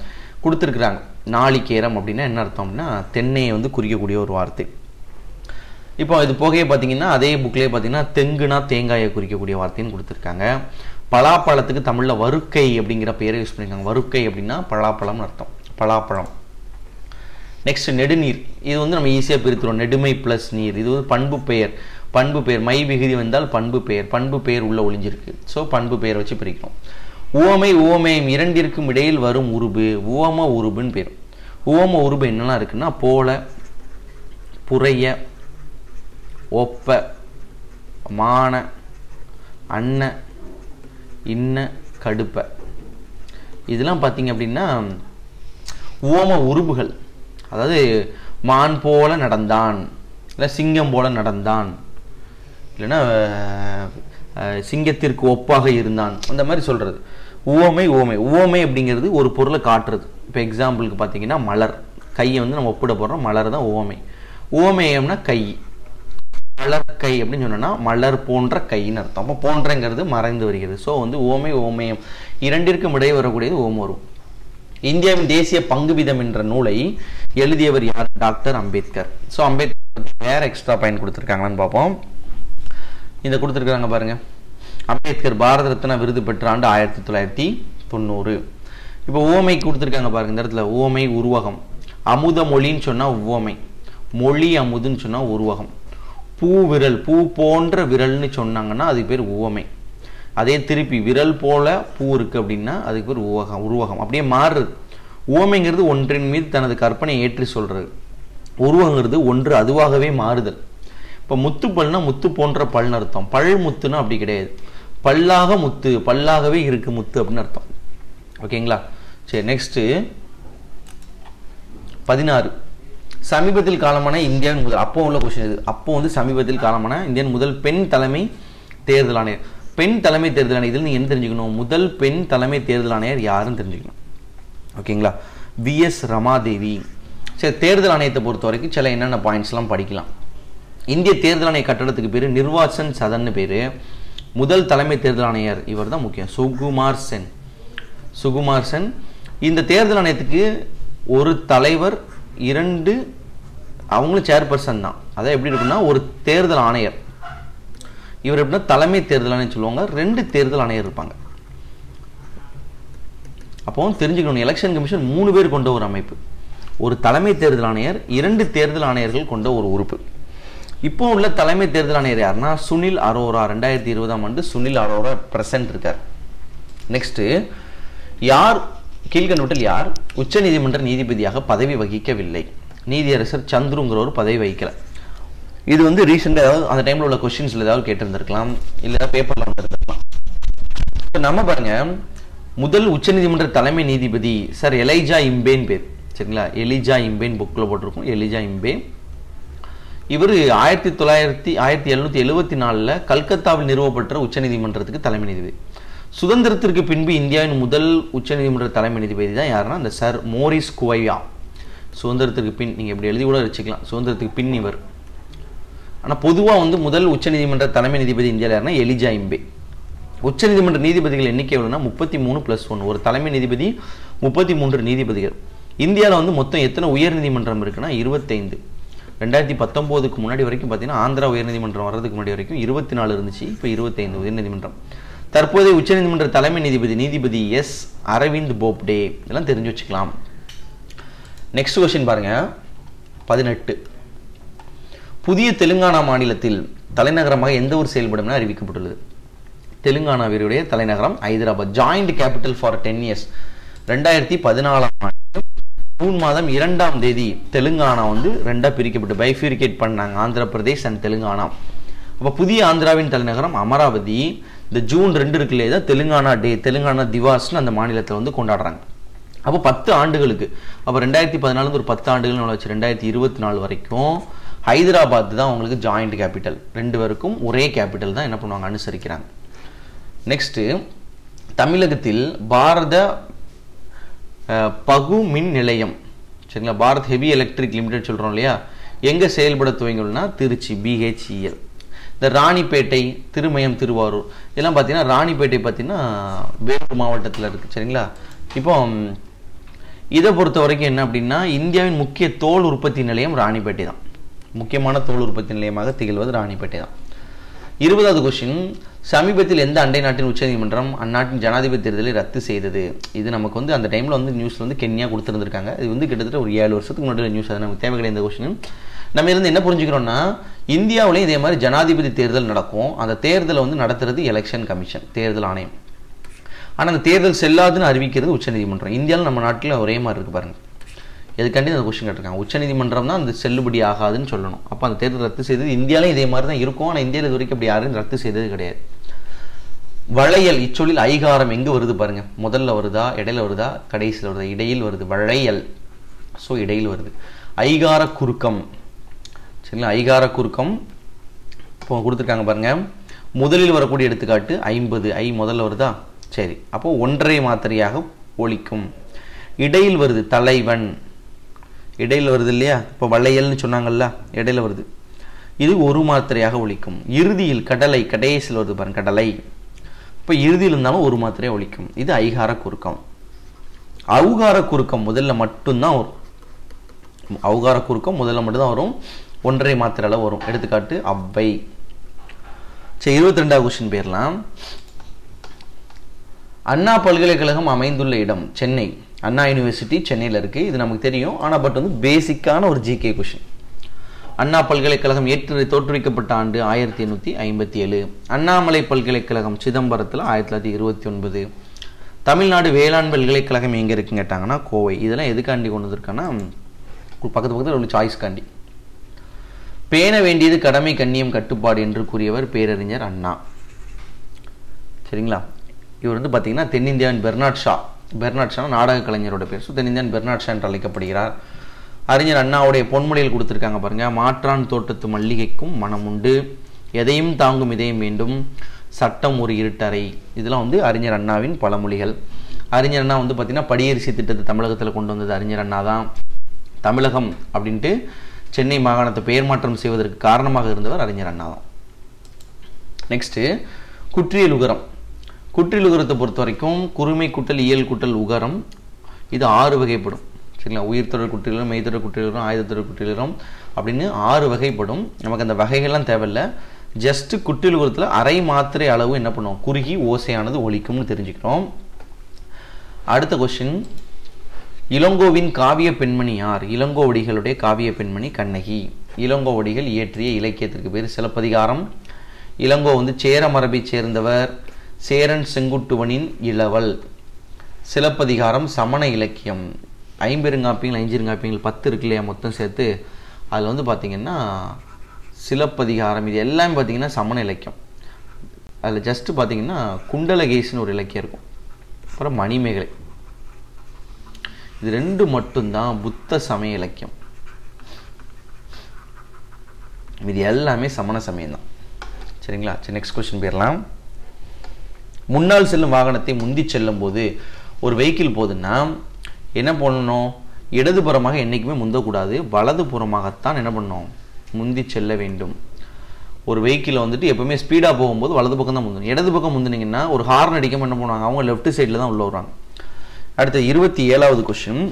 கொடுத்துருக்குறாங்க நாளிகேரம் அப்படின்னா என்ன அர்த்தம் அப்படின்னா தென்னையை வந்து குறிக்கக்கூடிய ஒரு வார்த்தை இப்போ இது போகையே பார்த்தீங்கன்னா அதே புக்லேயே பார்த்தீங்கன்னா தெங்குனா தேங்காயை குறிக்கக்கூடிய வார்த்தைன்னு கொடுத்துருக்காங்க பலாப்பழத்துக்கு தமிழில் வறுக்கை அப்படிங்கிற பேரை யூஸ் பண்ணியிருக்காங்க வறுக்கை அப்படின்னா பலாப்பழம்னு அர்த்தம் பலாப்பழம் நெக்ஸ்ட் நெடுநீர் இது வந்து நம்ம ஈஸியாக பிரித்துறோம் நெடுமை ப்ளஸ் நீர் இது வந்து பண்பு பெயர் பண்பு பெயர் மை விகுதி வந்தால் பண்பு பெயர் பண்பு பெயர் உள்ள ஒளிஞ்சிருக்கு ஸோ பண்பு பெயர் வச்சு பிரிக்கிறோம் உவமை உவமயம் இரண்டிற்கும் இடையில் வரும் உருபு உவம உருபுன்னு பேர் உவம உருபு என்னெல்லாம் இருக்குன்னா போல புறைய ஒப்ப மான அன்ன இன்ன கடுப்ப இதெல்லாம் பார்த்தீங்க அப்படின்னா உவம உருபுகள் அதாவது மான் போல நடந்தான் இல்லை சிங்கம் போல நடந்தான் இல்லைன்னா அஹ், அஹ், சிங்கத்திற்கு ஒப்பாக இருந்தான் அந்த மாதிரி சொல்கிறது உவமை உவமை உவமை அப்படிங்கிறது ஒரு பொருளை காட்டுறது இப்போ எக்ஸாம்பிளுக்கு பார்த்தீங்கன்னா மலர் கையை வந்து நம்ம ஒப்பிட போடுறோம் மலர் தான் உவமை உவமயம்னா கை மலர் கை அப்படின்னு சொன்னோம்னா மலர் போன்ற கைன்னு அர்த்தம் அப்போ போன்றங்கிறது மறைந்து வருகிறது ஸோ வந்து ஓமை ஓமயம் இரண்டிற்கும் இடையே வரக்கூடியது ஓமோரும் இந்தியாவின் தேசிய பங்கு விதம் என்ற நூலை எழுதியவர் யார் டாக்டர் அம்பேத்கர் ஸோ அம்பேத்கர் வேற எக்ஸ்ட்ரா பாயிண்ட் கொடுத்துருக்காங்களான்னு பார்ப்போம் இந்த கொடுத்துருக்காங்க பாருங்க அம்பேத்கர் பாரத ரத்னா விருது பெற்ற ஆண்டு ஆயிரத்தி தொள்ளாயிரத்தி தொண்ணூறு இப்போ ஓமை கொடுத்துருக்காங்க பாருங்க இந்த இடத்துல ஓமை உருவகம் அமுத மொழின்னு சொன்னா உவமை மொழி அமுதுன்னு சொன்னா உருவகம் பூ விரல் பூ போன்ற விரல்னு சொன்னாங்கன்னா அதுக்கு பேர் உவமை அதே திருப்பி விரல் போல பூ இருக்கு அப்படின்னா அதுக்கு பேர் உவகம் உருவகம் அப்படியே மாறுறது உவமைங்கிறது ஒன்றின் மீது தனது கற்பனை ஏற்றி சொல்றது உருவங்கிறது ஒன்று அதுவாகவே மாறுதல் இப்போ முத்து பல்னா முத்து போன்ற பல்னு அர்த்தம் பல் முத்துனா அப்படி கிடையாது பல்லாக முத்து பல்லாகவே இருக்கு முத்து அப்படின்னு அர்த்தம் ஓகேங்களா சரி நெக்ஸ்ட்டு பதினாறு சமீபத்தில் காலமான இந்தியாவின் முதல் அப்போ உள்ள கொஸ்டின் இது அப்போ வந்து சமீபத்தில் காலமான இந்தியாவின் முதல் பெண் தலைமை தேர்தல் ஆணையர் பெண் தலைமை தேர்தல் ஆணையர் இதில் நீங்கள் என்ன தெரிஞ்சுக்கணும் முதல் பெண் தலைமை தேர்தல் ஆணையர் யாருன்னு தெரிஞ்சுக்கணும் ஓகேங்களா விஎஸ் ரமாதேவி சரி தேர்தல் ஆணையத்தை பொறுத்த வரைக்கும் சில என்னென்ன பாயிண்ட்ஸ்லாம் படிக்கலாம் இந்திய தேர்தல் ஆணைய கட்டடத்துக்கு பேர் நிர்வாசன் சதன்னு பேர் முதல் தலைமை தேர்தல் ஆணையர் இவர் தான் முக்கியம் சுகுமார் சென் சுகுமார் சென் இந்த தேர்தல் ஆணையத்துக்கு ஒரு தலைவர் இரண்டு அவங்களும் சேர்பர்சன் தான் அதான் எப்படி இருக்குன்னா ஒரு தேர்தல் ஆணையர் இவர் எப்படின்னா தலைமை தேர்தல் ஆணையர் சொல்லுவாங்க ரெண்டு தேர்தல் ஆணையர் இருப்பாங்க அப்போ தெரிஞ்சுக்கணும் எலெக்ஷன் கமிஷன் மூணு பேர் கொண்ட ஒரு அமைப்பு ஒரு தலைமை தேர்தல் ஆணையர் இரண்டு தேர்தல் ஆணையர்கள் கொண்ட ஒரு உறுப்பு இப்போ உள்ள தலைமை தேர்தல் ஆணையர் யாருன்னா சுனில் அரோரா ரெண்டாயிரத்தி இருபதாம் ஆண்டு சுனில் அரோரா பிரசன்ட் இருக்கார் நெக்ஸ்ட்டு யார் கீழ்கண்டவற்றில் யார் உச்சநீதிமன்ற நீதிபதியாக பதவி வகிக்கவில்லை நீதியரசர் சந்துருங்கிற ஒரு பதவி வகிக்கல இது வந்து ரீசெண்டாக ஏதாவது அந்த டைமில் உள்ள கொஸ்டின்ஸில் ஏதாவது கேட்டிருந்திருக்கலாம் இல்லை பேப்பரில் வந்திருந்திருக்கலாம் இப்போ நம்ம பாருங்க முதல் உச்சநீதிமன்ற தலைமை நீதிபதி சார் எலைஜா இம்பேன் பேர் சரிங்களா எலிஜா இம்பேன் புக்கில் போட்டிருக்கோம் எலிஜா இம்பே இவர் ஆயிரத்தி தொள்ளாயிரத்தி ஆயிரத்தி எழுநூத்தி எழுவத்தி நாலில் கல்கத்தாவில் நிறுவப்பட்ட உச்சநீதிமன்றத்துக்கு தலைமை நீதிபதி சுதந்திரத்திற்கு பின்பு இந்தியாவின் முதல் உச்சநீதிமன்ற தலைமை நீதிபதி தான் யாருன்னா இந்த சார் மோரிஸ் குவையா சுதந்திரத்திற்கு பின் நீங்கள் இப்படி எழுதி கூட வச்சுக்கலாம் சுதந்திரத்துக்கு பின் இவர் ஆனால் பொதுவாக வந்து முதல் உச்சநீதிமன்ற தலைமை நீதிபதி இந்தியாவில் யாருன்னா எலிஜா இம்பே உச்சநீதிமன்ற நீதிபதிகள் எண்ணிக்கை எவ்வளோனா முப்பத்தி மூணு ப்ளஸ் ஒன் ஒரு தலைமை நீதிபதி முப்பத்தி மூன்று நீதிபதிகள் இந்தியாவில் வந்து மொத்தம் எத்தனை உயர் நீதிமன்றம் இருக்குன்னா இருபத்தைந்து ரெண்டாயிரத்தி பத்தொம்போதுக்கு முன்னாடி வரைக்கும் பார்த்தீங்கன்னா ஆந்திரா உயர்நீதிமன்றம் வர்றதுக்கு முன்னாடி வரைக்கும் இருபத்தி நாலு இருந்துச்சு இப்போ இருபத்தைந்து உயர்நீதிமன்றம் தற்போதைய உச்சநீதிமன்ற தலைமை நீதிபதி நீதிபதி எஸ் அரவிந்த் போப்டே இதெல்லாம் தெரிஞ்சு வச்சுக்கலாம் நெக்ஸ்ட் கொஸ்டின் பாருங்க பதினெட்டு புதிய தெலுங்கானா மாநிலத்தில் தலைநகரமாக எந்த ஊர் செயல்படும் என அறிவிக்கப்பட்டுள்ளது தெலுங்கானாவினுடைய தலைநகரம் Hyderabad joint capital for ten years ரெண்டாயிரத்தி பதினாலாம் ஆண்டு ஜூன் மாதம் இரண்டாம் தேதி தெலுங்கானா வந்து ரெண்டா பிரிக்கப்பட்டு பைஃபிரிகேட் பண்ணாங்க ஆந்திர பிரதேஷ் அண்ட் தெலுங்கானா அப்போ புதிய ஆந்திராவின் தலைநகரம் அமராவதி இந்த ஜூன் ரெண்டு இருக்குல்லையே தான் தெலுங்கானா டே தெலுங்கானா திவாஸ்னு அந்த மாநிலத்தில் வந்து கொண்டாடுறாங்க அப்போ பத்து ஆண்டுகளுக்கு அப்போ ரெண்டாயிரத்தி பதினாலு ஒரு பத்து ஆண்டுகள் வச்சு ரெண்டாயிரத்தி இருபத்தி நாலு வரைக்கும் ஹைதராபாத் தான் அவங்களுக்கு ஜாயிண்ட் கேபிட்டல் ரெண்டு பேருக்கும் ஒரே கேபிட்டல் தான் என்ன பண்ணுவாங்க அனுசரிக்கிறாங்க நெக்ஸ்ட்டு தமிழகத்தில் பாரத அஹ், பகு மின் நிலையம் சரிங்களா பாரத் ஹெவி எலக்ட்ரிக் லிமிடெட் சொல்கிறோம் இல்லையா எங்கே செயல்பட துவங்கியுள்ளனா திருச்சி பிஹெச்இஎல் இந்த ராணிப்பேட்டை திருமயம் திருவாரூர் இதெல்லாம் பார்த்தீங்கன்னா ராணிப்பேட்டை பார்த்தீங்கன்னா வேலூர் மாவட்டத்தில் இருக்குது சரிங்களா இப்போ ம், இதை பொறுத்த வரைக்கும் என்ன அப்படின்னா இந்தியாவின் முக்கிய தோல் உற்பத்தி நிலையம் ராணிப்பேட்டை தான் முக்கியமான தோல் உற்பத்தி நிலையமாக திகழ்வது ராணிப்பேட்டை தான் இருபதாவது கொஸ்டின் சமீபத்தில் எந்த அண்டை நாட்டின் உச்சநீதிமன்றம் அந்நாட்டின் ஜனாதிபதி தேர்தலை ரத்து செய்தது இது நமக்கு வந்து அந்த டைமில் வந்து நியூஸில் வந்து கென்யா கொடுத்துருந்துருக்காங்க இது வந்து கிட்டத்தட்ட ஒரு ஏழு வருஷத்துக்கு முன்னாடி நியூஸ் அது நமக்கு தேவை கிடையாது இந்த கொஸ்டின் நம்ம இருந்து என்ன புரிஞ்சுக்கிறோம்னா இந்தியாவிலையும் இதே மாதிரி ஜனாதிபதி தேர்தல் நடக்கும் அந்த தேர்தலை வந்து நடத்துறது எலெக்ஷன் கமிஷன் தேர்தல் ஆணையம் ஆனால் அந்த தேர்தல் செல்லாதுன்னு அறிவிக்கிறது உச்சநீதிமன்றம் இந்தியாவில் நம்ம நாட்டில் ஒரே மாதிரி இருக்கு பாருங்க எதுக்காண்டி அந்த கொஸ்டின் கேட்டிருக்காங்க உச்சநீதிமன்றம் தான் அந்த செல்லுபடி ஆகாதுன்னு சொல்லணும் அப்போ அந்த தேர்தல் ரத்து செய்தது இந்தியாவிலும் இதே மாதிரி தான் இருக்கும் ஆனால் இந்தியாவில் இது வரைக்கும் அப்படி யாரும் ரத்து செய்தது கிடையாது வளையல் இச்சொல்லில் ஐகாரம் எங்கே வருது பாருங்க முதல்ல வருதா இடையில வருதா கடைசியில் வருதா இடையில் வருது வளையல் ஸோ இடையில் வருது ஐகார குறுக்கம் சரிங்களா ஐகார குறுக்கம் இப்போ கொடுத்துருக்காங்க பாருங்க முதலில் வரக்கூடிய எடுத்துக்காட்டு ஐம்பது ஐ முதல்ல வருதா சரி அப்போ ஒன்றரை மாத்திரையாக ஒழிக்கும் இடையில் வருது தலைவன் இடையில் வருது இல்லையா இப்போ வளையல்னு சொன்னாங்கல்ல இடையில வருது இது ஒரு மாத்திரையாக ஒழிக்கும் இறுதியில் கடலை கடைசியில் வருது பாருங்க கடலை இப்போ இறுதியில் இருந்தாலும் ஒரு மாத்திரை ஒழிக்கும் இது ஐகார குறுக்கம் அவுகார குறுக்கம் முதல்ல மட்டும்தான் வரும் அவுகார குறுக்கம் முதல்ல மட்டும்தான் வரும் ஒன்றரை மாத்திரை அளவு வரும் எடுத்துக்காட்டு அவ்வை சரி இருபத்தி ரெண்டாவது கொஸ்டின் போயிடலாம் அண்ணா பல்கலைக்கழகம் அமைந்துள்ள இடம் சென்னை அண்ணா யூனிவர்சிட்டி சென்னையில் இருக்கு இது நமக்கு தெரியும் ஆனால் பட் வந்து பேசிக்கான ஒரு ஜிகே கொஷின் அண்ணா பல்கலைக்கழகம் ஏற்று தோற்றுவிக்கப்பட்ட ஆண்டு ஆயிரத்தி எண்ணூற்றி ஐம்பத்தி ஏழு அண்ணாமலை பல்கலைக்கழகம் சிதம்பரத்தில் ஆயிரத்தி தொள்ளாயிரத்தி இருபத்தி ஒன்பது தமிழ்நாடு வேளாண் பல்கலைக்கழகம் எங்கே இருக்குன்னு கேட்டாங்கன்னா கோவை இதெல்லாம் எதுக்காண்டி கொண்டு வந்திருக்காங்கன்னா பக்கத்து பக்கத்தில் உள்ள சாய்ஸ் காண்டி பேண வேண்டியது கடமை கண்ணியம் கட்டுப்பாடு என்று கூறியவர் பேரறிஞர் அண்ணா சரிங்களா இவர் வந்து பார்த்தீங்கன்னா தென்னிந்தியாவின் பெர்னாட் ஷா பெர்னாட் ஷா நாடக கலைஞரோட பேர் ஸோ தென்னிந்தியாவின் பெர்னாட் ஷா என்று அழைக்கப்படுகிறார் அறிஞர் அண்ணாவுடைய பொன்மொழியில் கொடுத்துருக்காங்க பாருங்க மாற்றான் தோட்டத்து மல்லிகைக்கும் மனம் உண்டு எதையும் தாங்கும் இதயம் வேண்டும் சட்டம் ஒரு இருட்டறை இதெல்லாம் வந்து அறிஞர் அண்ணாவின் பழமொழிகள் அறிஞர் அண்ணா வந்து பார்த்தீங்கன்னா படியரிசி திட்டத்தை தமிழகத்தில் கொண்டு வந்தது அறிஞர் அண்ணா தான் தமிழகம் அப்படின்ட்டு சென்னை மாகாணத்தை பெயர் மாற்றம் செய்வதற்கு காரணமாக இருந்தவர் அறிஞர் அண்ணா தான் நெக்ஸ்ட்டு குற்றியல் உகரம் குற்றியல் உகரத்தை பொறுத்த வரைக்கும் குறுமை குட்டல் இயல் குட்டல் உகரம் இது ஆறு வகைப்படும் சரிங்களா உயிர் தொடர் குற்றியலும் மெய்தொடர் குற்றியலும் ஆயுதத்தொடர் குற்றியலும் அப்படின்னு ஆறு வகைப்படும் நமக்கு அந்த வகைகள்லாம் தேவையில்லை ஜஸ்ட் குற்றியல் உகரத்தில் அரை மாத்திரை அளவு என்ன பண்ணுவோம் குறுகி ஓசையானது ஒழிக்கும்னு தெரிஞ்சுக்கிறோம் அடுத்த கொஸ்டின் இளங்கோவின் காவிய பெண்மணி யார் இளங்கோவடிகளுடைய காவிய பெண்மணி கண்ணகி இளங்கோவடிகள் இயற்றிய இலக்கியத்திற்கு பேர் சிலப்பதிகாரம் இளங்கோ வந்து சேர மரபைச் சேர்ந்தவர் சேரன் செங்குட்டுவனின் இளவல் சிலப்பதிகாரம் சமண இலக்கியம் ஐம்பெருங்காப்பியங்கள் ஐஞ்சிருங்காப்பியங்கள் பத்து இருக்கு இல்லையா மொத்தம் சேர்த்து அதில் வந்து பார்த்திங்கன்னா சிலப்பதிகாரம் இது எல்லாமே பார்த்திங்கன்னா சமண இலக்கியம் அதில் ஜஸ்ட்டு பார்த்திங்கன்னா குண்டலகேசின்னு ஒரு இலக்கியம் இருக்கும் அப்புறம் மணிமேகலை இது ரெண்டு மட்டும்தான் புத்த சமய இலக்கியம் இது எல்லாமே சமண சமயம் தான் சரிங்களா சரி நெக்ஸ்ட் கொஸ்டின் போயிடலாம் முன்னால் செல்லும் வாகனத்தை முந்தி செல்லும் போது ஒரு வெஹிக்கிள் போகுதுன்னா என்ன பண்ணணும் இடதுபுறமாக என்றைக்குமே முந்தக்கூடாது வலதுபுறமாகத்தான் என்ன பண்ணணும் முந்தி செல்ல வேண்டும் ஒரு வெஹிக்கிள் வந்துட்டு எப்பவுமே ஸ்பீடாக போகும்போது வலது பக்கம் தான் முந்தணும் இடது பக்கம் முந்தினீங்கன்னா ஒரு ஹார்ன் அடிக்காம என்ன பண்ணுவாங்க அவங்க லெஃப்ட் சைடில் தான் உள்ள வருவாங்க அடுத்த இருபத்தி ஏழாவது கொஸ்டின்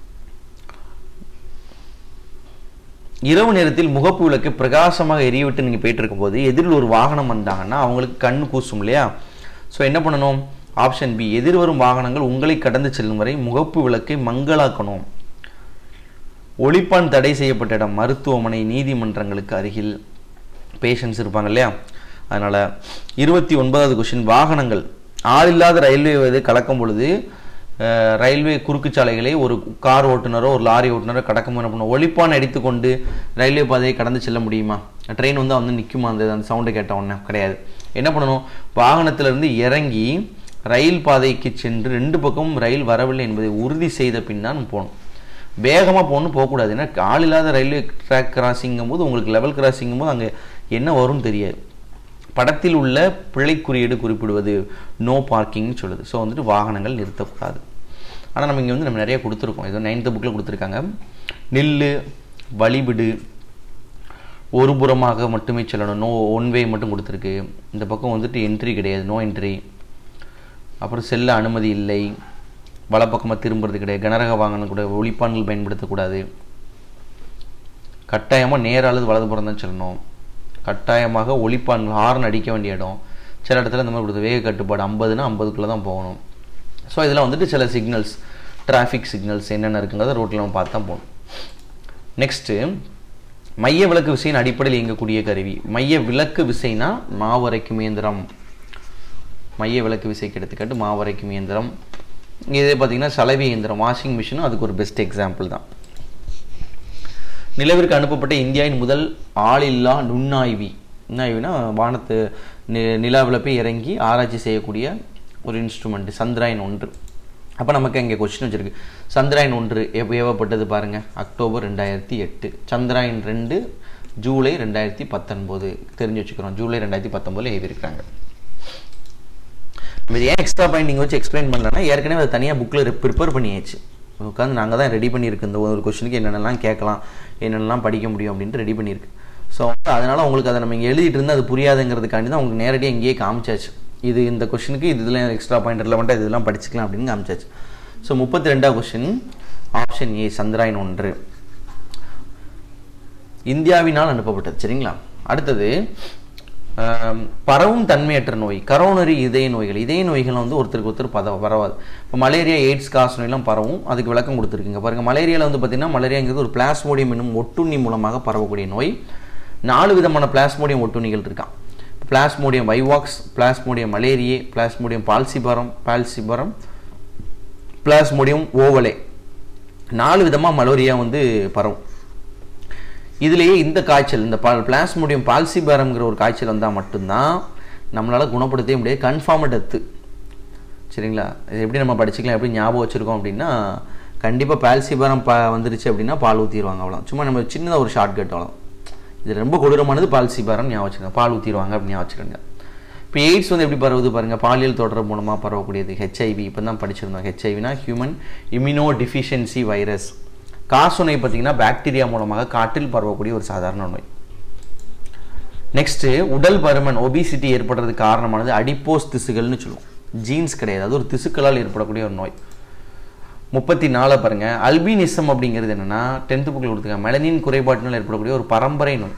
இரவு நேரத்தில் முகப்பு விளக்கு பிரகாசமாக எரியவிட்டு நீங்கள் போயிட்டு இருக்கும்போது எதிரில் ஒரு வாகனம் வந்தாங்கன்னா அவங்களுக்கு கண் கூசும் இல்லையா ஸோ என்ன பண்ணணும் ஆப்ஷன் பி எதிர்வரும் வாகனங்கள் உங்களை கடந்து செல்லும் வரை முகப்பு விளக்கை மங்களாக்கணும் ஒளிப்பான் தடை செய்யப்பட்ட இடம் மருத்துவமனை நீதிமன்றங்களுக்கு அருகில் பேஷண்ட்ஸ் இருப்பாங்க இல்லையா அதனால் இருபத்தி ஒன்பதாவது கொஷின் வாகனங்கள் ஆளில்லாத ரயில்வே இது கலக்கும் பொழுது அஹ், ரயில்வே குறுக்கு சாலைகளை ஒரு கார் ஓட்டுநரோ ஒரு லாரி ஓட்டுநரோ கடக்கும் என்ன பண்ணும் ஒளிப்பான் அடித்துக்கொண்டு ரயில்வே பாதையை கடந்து செல்ல முடியுமா ட்ரெயின் வந்து வந்து நிற்குமா அந்த அந்த சவுண்டை கேட்ட உடனே கிடையாது என்ன பண்ணணும் வாகனத்திலிருந்து இறங்கி ரயில் பாதைக்கு சென்று ரெண்டு பக்கமும் ரயில் வரவில்லை என்பதை உறுதி செய்த பின் தான் போகணும் வேகமாக போகணும் போகக்கூடாது ஏன்னா ஆள் இல்லாத ரயில்வே ட்ராக் கிராசிங்கும் போது உங்களுக்கு லெவல் கிராசிங்கும் போது அங்கே என்ன வரும்னு தெரியாது படத்தில் உள்ள பிழை குறியீடு குறிப்பிடுவது நோ பார்க்கிங்னு சொல்லுது ஸோ வந்துட்டு வாகனங்கள் நிறுத்தக்கூடாது ஆனால் நம்ம இங்கே வந்து நம்ம நிறைய கொடுத்துருக்கோம் இது நைன்த்து புக்கில் கொடுத்துருக்காங்க நில்லு வழிவிடு ஒரு புறமாக மட்டுமே செல்லணும் நோ ஒன் வே மட்டும் கொடுத்துருக்கு இந்த பக்கம் வந்துட்டு என்ட்ரி கிடையாது நோ என்ட்ரி அப்புறம் செல்ல அனுமதி இல்லை வலப்பக்கமாக திரும்புறது கிடையாது கனரக வாகனம் கூட ஒளிப்பான்கள் பயன்படுத்தக்கூடாது கட்டாயமாக நேர் அல்லது வலதுபுறம் தான் செல்லணும் கட்டாயமாக ஒளிப்பான்கள் ஹார்ன் அடிக்க வேண்டிய இடம் சில இடத்துல இந்த மாதிரி கொடுத்து வேக கட்டுப்பாடு ஐம்பதுனா ஐம்பதுக்குள்ளே தான் போகணும் ஸோ இதில் வந்துட்டு சில சிக்னல்ஸ் டிராஃபிக் சிக்னல்ஸ் என்னென்ன இருக்குங்கிறத ரோட்டில் நம்ம பார்த்து தான் போகணும் நெக்ஸ்ட்டு மைய விளக்கு விசையின் அடிப்படையில் இயங்கக்கூடிய கருவி மைய விளக்கு விசைனா மாவரைக்கும் இயந்திரம் மைய விளக்கு விசைக்கு எடுத்துக்காட்டு மாவரைக்கும் இயந்திரம் இதே பார்த்தீங்கன்னா சலவை இயந்திரம் வாஷிங் மிஷினும் அதுக்கு ஒரு பெஸ்ட் எக்ஸாம்பிள் தான் நிலவிற்கு அனுப்பப்பட்ட இந்தியாவின் முதல் ஆளில்லா நுண்ணாய்வி நுண்ணாய்வினா வானத்து நி நிலாவில் போய் இறங்கி ஆராய்ச்சி செய்யக்கூடிய ஒரு இன்ஸ்ட்ருமெண்ட் சந்திராயன் ஒன்று அப்போ நமக்கு இங்கே கொஸ்டின் வச்சிருக்கு சந்திராயன் ஒன்று எவ் ஏவப்பட்டது பாருங்கள் அக்டோபர் ரெண்டாயிரத்தி எட்டு சந்திராயன் ரெண்டு ஜூலை ரெண்டாயிரத்தி பத்தொன்பது தெரிஞ்சு வச்சுக்கிறோம் ஜூலை ரெண்டாயிரத்தி பத்தொம்போதில் ஏவிருக்கிறாங்க இது ஏன் எக்ஸ்ட்ரா பாயிண்ட் நீங்கள் வச்சு எக்ஸ்பிளைன் பண்ணலன்னா ஏற்கனவே அதை தனியாக புக்கில் ப்ரிப்பேர் பண்ணியாச்சு உட்காந்து நாங்கள் தான் ரெடி பண்ணியிருக்கு இந்த ஒரு கொஸ்டினுக்கு என்னென்னலாம் கேட்கலாம் என்னென்னலாம் படிக்க முடியும் அப்படின்ட்டு ரெடி பண்ணியிருக்கு ஸோ அதனால் உங்களுக்கு அதை நம்ம இங்கே எழுதிட்டு இருந்தால் அது புரியாதுங்கிறதுக்காண்டி தான் உங்களுக்கு நேரடியாக இங்கேயே காமிச்சாச்சு இது இந்த கொஷினுக்கு இதுல எக்ஸ்ட்ரா பாயிண்ட் ரிலவெண்ட்டாக இதெல்லாம் படிச்சுக்கலாம் அப்படின்னு காமிச்சாச்சு ஸோ முப்பத்தி ரெண்டாவது கொஷின் ஆப்ஷன் ஏ சந்திராயன் ஒன்று இந்தியாவினால் அனுப்பப்பட்டது சரிங்களா அடுத்தது ஆம், பரவும் தன்மையற்ற நோய் கரோனரி இதய நோய்கள் இதய நோய்கள் வந்து ஒருத்தருக்கு ஒருத்தர் பத பரவாது இப்போ மலேரியா எய்ட்ஸ் காச நோயெல்லாம் பரவும் அதுக்கு விளக்கம் கொடுத்துருக்கீங்க பாருங்க மலேரியாவில் வந்து பார்த்தீங்கன்னா மலேரியாங்கிறது ஒரு பிளாஸ்மோடியம் என்னும் ஒட்டுண்ணி மூலமாக பரவக்கூடிய நோய் நாலு விதமான பிளாஸ்மோடியம் ஒட்டுண்ணிகள் இருக்கான் plasmodium vivax plasmodium malariae plasmodium falciparum falciparum plasmodium ovale நாலு விதமாக மலேரியா வந்து பரவும் இதுலேயே இந்த காய்ச்சல் இந்த பா பிளாஸ்மோடியம் பால்சிபாரம்ங்கிற ஒரு காய்ச்சல் வந்தால் மட்டும்தான் நம்மளால் குணப்படுத்தவே முடியாது கன்ஃபார்ம் டெத்து சரிங்களா இது எப்படி நம்ம படிச்சுக்கலாம் எப்படி ஞாபகம் வச்சுருக்கோம் அப்படின்னா கண்டிப்பாக பால்சிபாரம் பா வந்துருச்சு அப்படின்னா பால் ஊற்றிடுவாங்க அவ்வளோ சும்மா நம்ம சின்னதாக ஒரு ஷார்ட் கட் அவ்வளோ இது ரொம்ப கொடூரமானது பால்சிபாரம் ஞாபகம் வச்சுக்கோங்க பால் ஊற்றிடுவாங்க அப்படின்னு ஞாபகம் வச்சுக்கோங்க இப்போ எய்ட்ஸ் வந்து எப்படி பரவுது பாருங்கள் பாலியல் தொடர்பு மூலமாக பரவக்கூடியது ஹெச்ஐவி இப்போ தான் படிச்சிருந்தோம் ஹெச்ஐவினா ஹியூமன் இம்யூனோ டிஃபிஷியன்சி வைரஸ் காசநோய் பார்த்தீங்கன்னா பாக்டீரியா மூலமாக காற்றில் பரவக்கூடிய ஒரு சாதாரண நோய் நெக்ஸ்ட்டு உடல் பருமன் ஒபிசிட்டி ஏற்படுறதுக்கு காரணமானது அடிப்போஸ் திசுகள்னு சொல்லுவோம் ஜீன்ஸ் கிடையாது அது ஒரு திசுக்களால் ஏற்படக்கூடிய ஒரு நோய் முப்பத்தி நாலு பாருங்க அல்பினிசம் அப்படிங்கிறது என்னன்னா டென்த்து புக்கில் கொடுத்துருக்காங்க மெலனின் குறைபாட்டினால் ஏற்படக்கூடிய ஒரு பரம்பரை நோய்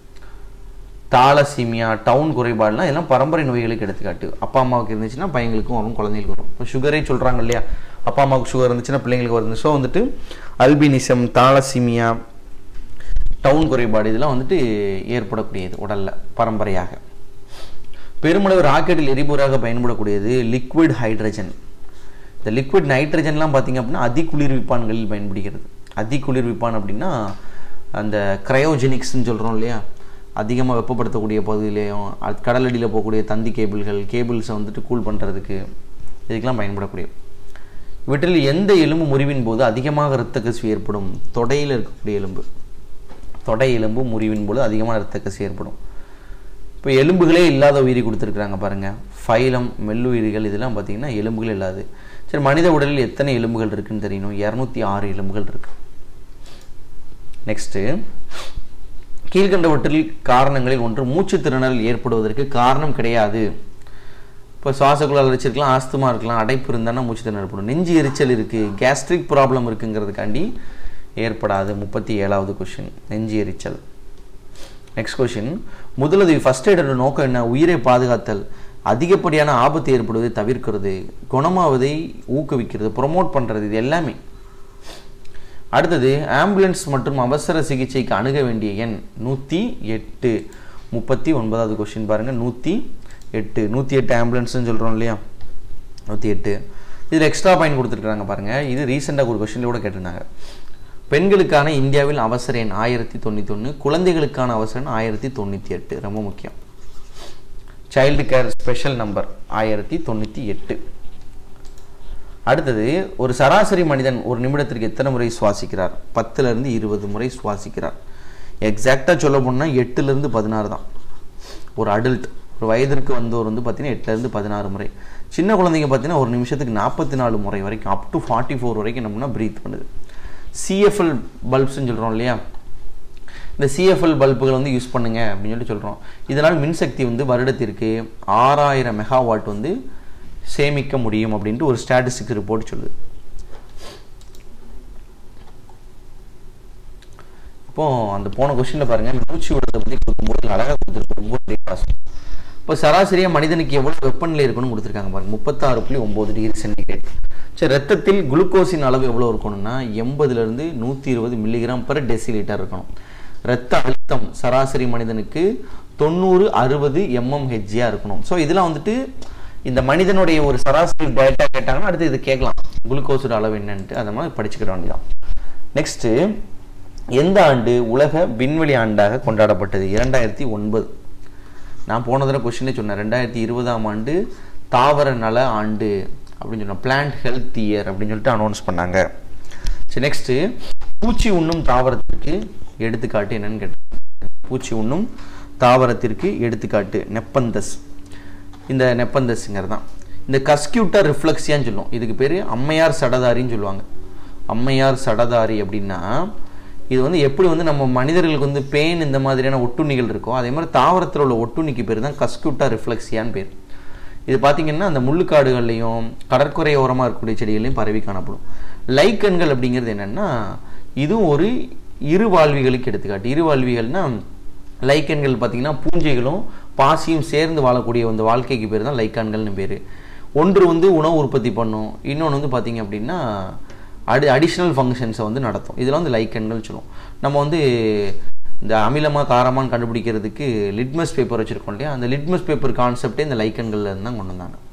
தாலசீமியா டவுன் குறைபாடுலாம் இதெல்லாம் பரம்பரை நோய்களுக்கு எடுத்துக்காட்டு அப்பா அம்மாவுக்கு இருந்துச்சுன்னா பையங்களுக்கும் வரும் குழந்தைகளுக்கு வரும் இப்போ சுகரே சொல்கிறாங்க இல்லையா அப்பா அம்மாவுக்கு சுகர் இருந்துச்சுன்னா பிள்ளைங்களுக்கு வருது ஸோ வந்துட்டு அல்பினிசம் தாலசீமியா டவுன் குறைபாடு இதெல்லாம் வந்துட்டு ஏற்படக்கூடியது உடலில் பரம்பரையாக பெருமளவு ராக்கெட்டில் எரிபொருளாக பயன்படக்கூடியது லிக்விட் ஹைட்ரஜன் இந்த லிக்விட் நைட்ரஜன்லாம் பார்த்தீங்க அப்படின்னா அதிகுளிர்விப்பான்களில் பயன்படுகிறது அதிகுளிர்விப்பான் அப்படின்னா அந்த கிரையோஜெனிக்ஸ்னு சொல்கிறோம் இல்லையா அதிகமாக வெப்பப்படுத்தக்கூடிய பகுதியிலையும் அது கடலடியில் போகக்கூடிய தந்தி கேபிள்கள் கேபிள்ஸை வந்துட்டு கூல் பண்ணுறதுக்கு இதுக்கெல்லாம் பயன்படக்கூடிய இவற்றில் எந்த எலும்பு முறிவின் போது அதிகமாக இரத்த கசிவு ஏற்படும் தொடையில் இருக்கக்கூடிய எலும்பு தொடை எலும்பு முறிவின் போது அதிகமான இரத்த கசிவு ஏற்படும் இப்போ எலும்புகளே இல்லாத உயிரி கொடுத்துருக்குறாங்க பாருங்கள் ஃபைலம் மெல்லுயிரிகள் இதெல்லாம் பார்த்தீங்கன்னா எலும்புகள் இல்லாது சரி மனித உடலில் எத்தனை எலும்புகள் இருக்குன்னு தெரியணும் இரநூத்தி ஆறு எலும்புகள் இருக்கு நெக்ஸ்ட்டு கீழ்கண்டவற்றில் காரணங்களில் ஒன்று மூச்சு திணறல் ஏற்படுவதற்கு காரணம் கிடையாது இப்போ சுவாசக்குழால் வச்சிருக்கலாம் ஆஸ்துமா இருக்கலாம் அடைப்பு இருந்தானா மூச்சு திணறல் ஏற்படும் நெஞ்சு எரிச்சல் இருக்குது கேஸ்ட்ரிக் ப்ராப்ளம் இருக்குங்கிறதுக்காண்டி ஏற்படாது முப்பத்தி ஏழாவது கொஷின் நெஞ்சு எரிச்சல் நெக்ஸ்ட் கொஷின் முதலுதவி ஃபர்ஸ்ட் எய்டோட நோக்கம் என்ன உயிரை பாதுகாத்தல் அதிகப்படியான ஆபத்து ஏற்படுவதை தவிர்க்கிறது குணமாவதை ஊக்குவிக்கிறது ப்ரொமோட் பண்ணுறது இது எல்லாமே அடுத்தது ஆம்புலன்ஸ் மற்றும் அவசர சிகிச்சைக்கு அணுக வேண்டிய எண் நூற்றி எட்டு முப்பத்தி ஒன்பதாவது கொஷின் பாருங்கள் நூற்றி எட்டு நூற்றி எட்டு ஆம்புலன்ஸ்னு சொல்கிறோம் இல்லையா நூற்றி எட்டு இதில் எக்ஸ்ட்ரா பாயிண்ட் கொடுத்துருக்காங்க பாருங்கள் இது ரீசெண்டாக ஒரு கொஷினில் கூட கேட்டிருந்தாங்க பெண்களுக்கான இந்தியாவில் அவசர எண் ஆயிரத்தி தொண்ணூற்றி ஒன்று குழந்தைகளுக்கான அவசர எண் ஆயிரத்தி தொண்ணூற்றி எட்டு ரொம்ப முக்கியம் சைல்டு கேர் ஸ்பெஷல் நம்பர் ஆயிரத்தி தொண்ணூற்றி எட்டு அடுத்தது ஒரு சராசரி மனிதன் ஒரு நிமிடத்திற்கு எத்தனை முறை சுவாசிக்கிறார் பத்துலேருந்து இருபது முறை சுவாசிக்கிறார் எக்ஸாக்டாக சொல்ல போனால் எட்டுலேருந்து பதினாறு தான் ஒரு அடல்ட் ஒரு வயதிற்கு வந்தவர் வந்து பார்த்தீங்கன்னா எட்டுலேருந்து பதினாறு முறை சின்ன குழந்தைங்க பார்த்தீங்கன்னா ஒரு நிமிஷத்துக்கு நாற்பத்தி நாலு முறை வரைக்கும் அப் டு ஃபார்ட்டி ஃபோர் வரைக்கும் என்னம்னா ப்ரீத் பண்ணுது சிஎஃப்எல் பல்ப்ஸ்ன்னு சொல்கிறோம் இல்லையா இந்த சிஎஃப்எல் பல்புகள் வந்து யூஸ் பண்ணுங்க அப்படின்னு சொல்லி சொல்கிறோம் இதனால் மின்சக்தி வந்து வருடத்திற்கு ஆறாயிரம் மெகாவாட் வந்து சேமிக்க முடியும் அப்படின்ட்டு ஒரு ஸ்டாட்டிஸ்டிக்ஸ் ரிப்போர்ட் சொல்லுது அப்போ அந்த போன கொஸ்டினில் பாருங்க மூச்சு விடுறதை பற்றி கொடுக்கும்போது அழகாக கொடுத்துருக்கு ஒவ்வொரு டேட்டாஸும் இப்போ சராசரியாக மனிதனுக்கு எவ்வளோ வெப்பநிலை இருக்குன்னு கொடுத்துருக்காங்க பாருங்க முப்பத்தாறு புள்ளி ஒம்பது டிகிரி சென்டிகிரேட் சரி ரத்தத்தில் குளுக்கோஸின் அளவு எவ்வளோ இருக்கணும்னா எண்பதுலேருந்து நூற்றி இருபது மில்லிகிராம் பர் டெசிலிட்டர் இருக்கணும் ரத்த அழுத்தம் சராசரி மனிதனுக்கு தொண்ணூறு அறுபது எம்எம்ஹெச்ஜியாக இருக்கணும் ஸோ இதெல்லாம் வந்துட்டு இந்த மனிதனுடைய ஒரு சராசரி டேட்டா கேட்டாங்கன்னா அடுத்து இது கேட்கலாம் குளுக்கோஸோட அளவு என்னன்ட்டு அதை மாதிரி படிச்சுக்கிற வேண்டியதான் நெக்ஸ்ட்டு எந்த ஆண்டு உலக விண்வெளி ஆண்டாக கொண்டாடப்பட்டது இரண்டாயிரத்தி ஒன்பது நான் போன தடவை கொஸ்டினே சொன்னேன் ரெண்டாயிரத்தி இருபதாம் ஆண்டு தாவர நல ஆண்டு அப்படின்னு சொன்னோம் பிளான்ட் ஹெல்த் இயர் அப்படின்னு சொல்லிட்டு அனௌன்ஸ் பண்ணாங்க சரி நெக்ஸ்ட்டு பூச்சி உண்ணும் தாவரத்திற்கு எடுத்துக்காட்டு என்னன்னு கேட்டேன் பூச்சி உண்ணும் தாவரத்திற்கு எடுத்துக்காட்டு நெப்பந்தஸ் இந்த நெப்பந்தஸ்ங்கிறது தான் இந்த கஸ்கியூட்டர் ரிஃப்ளெக்ஸியான்னு சொல்லுவோம் இதுக்கு பேர் அம்மையார் சடதாரின்னு சொல்லுவாங்க அம்மையார் சடதாரி அப்படின்னா இது வந்து எப்படி வந்து நம்ம மனிதர்களுக்கு வந்து பெயின் இந்த மாதிரியான ஒட்டுண்ணிகள் இருக்கோ அதே மாதிரி தாவரத்தில் உள்ள ஒட்டுண்ணிக்கு பேர் தான் கஸ்கியூட்டா ரிஃப்ளெக்ஸியான்னு பேர் இது பார்த்தீங்கன்னா அந்த முள்ளுக்காடுகள்லையும் கடற்கரை ஓரமாக இருக்கக்கூடிய செடிகள்லையும் பரவி காணப்படும் லைக்கன்கள் அப்படிங்கிறது என்னென்னா இதுவும் ஒரு இருவாழ்விகளுக்கு எடுத்துக்காட்டு இருவாழ்விகள்னா லைக்கன்கள் பார்த்தீங்கன்னா பூஞ்சைகளும் பாசியும் சேர்ந்து வாழக்கூடிய அந்த வாழ்க்கைக்கு பேர் தான் லைக்கான்கள்னு பேர் ஒன்று வந்து உணவு உற்பத்தி பண்ணும் இன்னொன்று வந்து பார்த்தீங்க அப்படின்னா அடி அடிஷ்னல் ஃபங்க்ஷன்ஸை வந்து நடத்தும் இதெல்லாம் வந்து லைக்கன்கள் சொல்லுவோம் நம்ம வந்து இந்த அமிலமாக காரமான்னு கண்டுபிடிக்கிறதுக்கு லிட்மஸ் பேப்பர் வச்சுருக்கோம் இல்லையா அந்த லிட்மஸ் பேப்பர் கான்செப்டே இந்த லைக்கன்கள்ல இருந்து தான் கொண்டு வந்தாங்க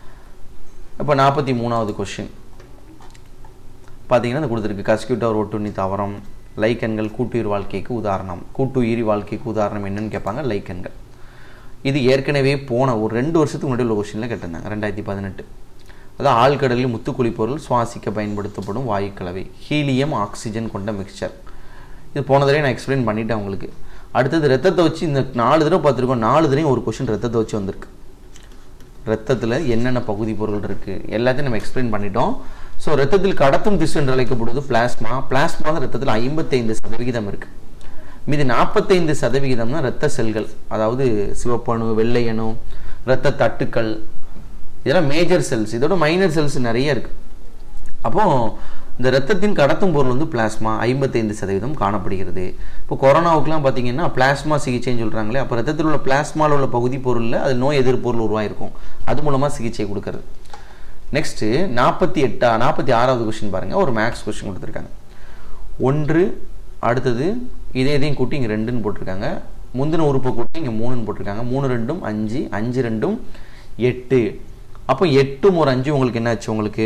இப்போ நாற்பத்தி மூணாவது கொஷின் பார்த்தீங்கன்னா இந்த கொடுத்துருக்கு கஸ்கியூட்டர் ஒட்டுண்ணி தாவரம் லைக்கன்கள் கூட்டுயிர் வாழ்க்கைக்கு உதாரணம் கூட்டுயிரி வாழ்க்கைக்கு உதாரணம் என்னன்னு கேட்பாங்க லைக்கன்கள் இது ஏற்கனவே போன ஒரு ரெண்டு வருஷத்துக்கு முன்னாடி உள்ள கொஸ்டினில் கேட்டிருந்தாங்க ரெண்டாயிரத்தி பதினெட்டு அதான் ஆழ்கடலில் முத்துக்குழி பொருள் சுவாசிக்க பயன்படுத்தப்படும் வாயுக்கலவை ஹீலியம் ஆக்சிஜன் கொண்ட மிக்சர் இது போன தடவை நான் எக்ஸ்பிளைன் பண்ணிட்டேன் உங்களுக்கு அடுத்தது ரத்தத்தை வச்சு இந்த நாலு தடவை பார்த்துருக்கோம் நாலு தடவையும் ஒரு கொஷின் ரத்தத்தை வச்சு வந்திருக்கு ரத்தத்தில் என்னென்ன பகுதி பொருள் இருக்குது எல்லாத்தையும் நம்ம எக்ஸ்பிளைன் பண்ணிட்டோம் ஸோ ரத்தத்தில் கடத்தும் திசு என்று அழைக்கப்படுவது பிளாஸ்மா பிளாஸ்மா தான் ரத்தத்தில் ஐம்பத்தைந்து சதவிகிதம் இருக்குது மீது நாற்பத்தைந்து சதவிகிதம் தான் ரத்த செல்கள் அதாவது சிவப்பணு வெள்ளையணு ரத்த தட்டுக்கள் இதெல்லாம் மேஜர் செல்ஸ் இதோட மைனர் செல்ஸ் நிறைய இருக்குது அப்போ இந்த ரத்தத்தின் கடத்தும் பொருள் வந்து பிளாஸ்மா ஐம்பத்தைந்து சதவீதம் காணப்படுகிறது இப்போ கொரோனாவுக்குலாம் பார்த்தீங்கன்னா பிளாஸ்மா சிகிச்சைன்னு சொல்கிறாங்களே அப்போ ரத்தத்தில் உள்ள பிளாஸ்மாவில் உள்ள பகுதி பொருளில் அது நோய் எதிர்ப்பொருள் உருவாயிருக்கும் அது மூலமாக சிகிச்சை கொடுக்கறது நெக்ஸ்ட்டு நாற்பத்தி எட்டா நாற்பத்தி ஆறாவது கொஸ்டின் பாருங்கள் ஒரு மேக்ஸ் கொஸ்டின் கொடுத்துருக்காங்க ஒன்று அடுத்தது இதே இதையும் கூட்டி இங்கே ரெண்டுன்னு போட்டிருக்காங்க முந்தின உறுப்பை கூட்டி இங்கே மூணுன்னு போட்டிருக்காங்க மூணு ரெண்டும் அஞ்சு அஞ்சு ரெண்டும் எட்டு அப்போ எட்டும் ஒரு அஞ்சு உங்களுக்கு என்ன ஆச்சு உங்களுக்கு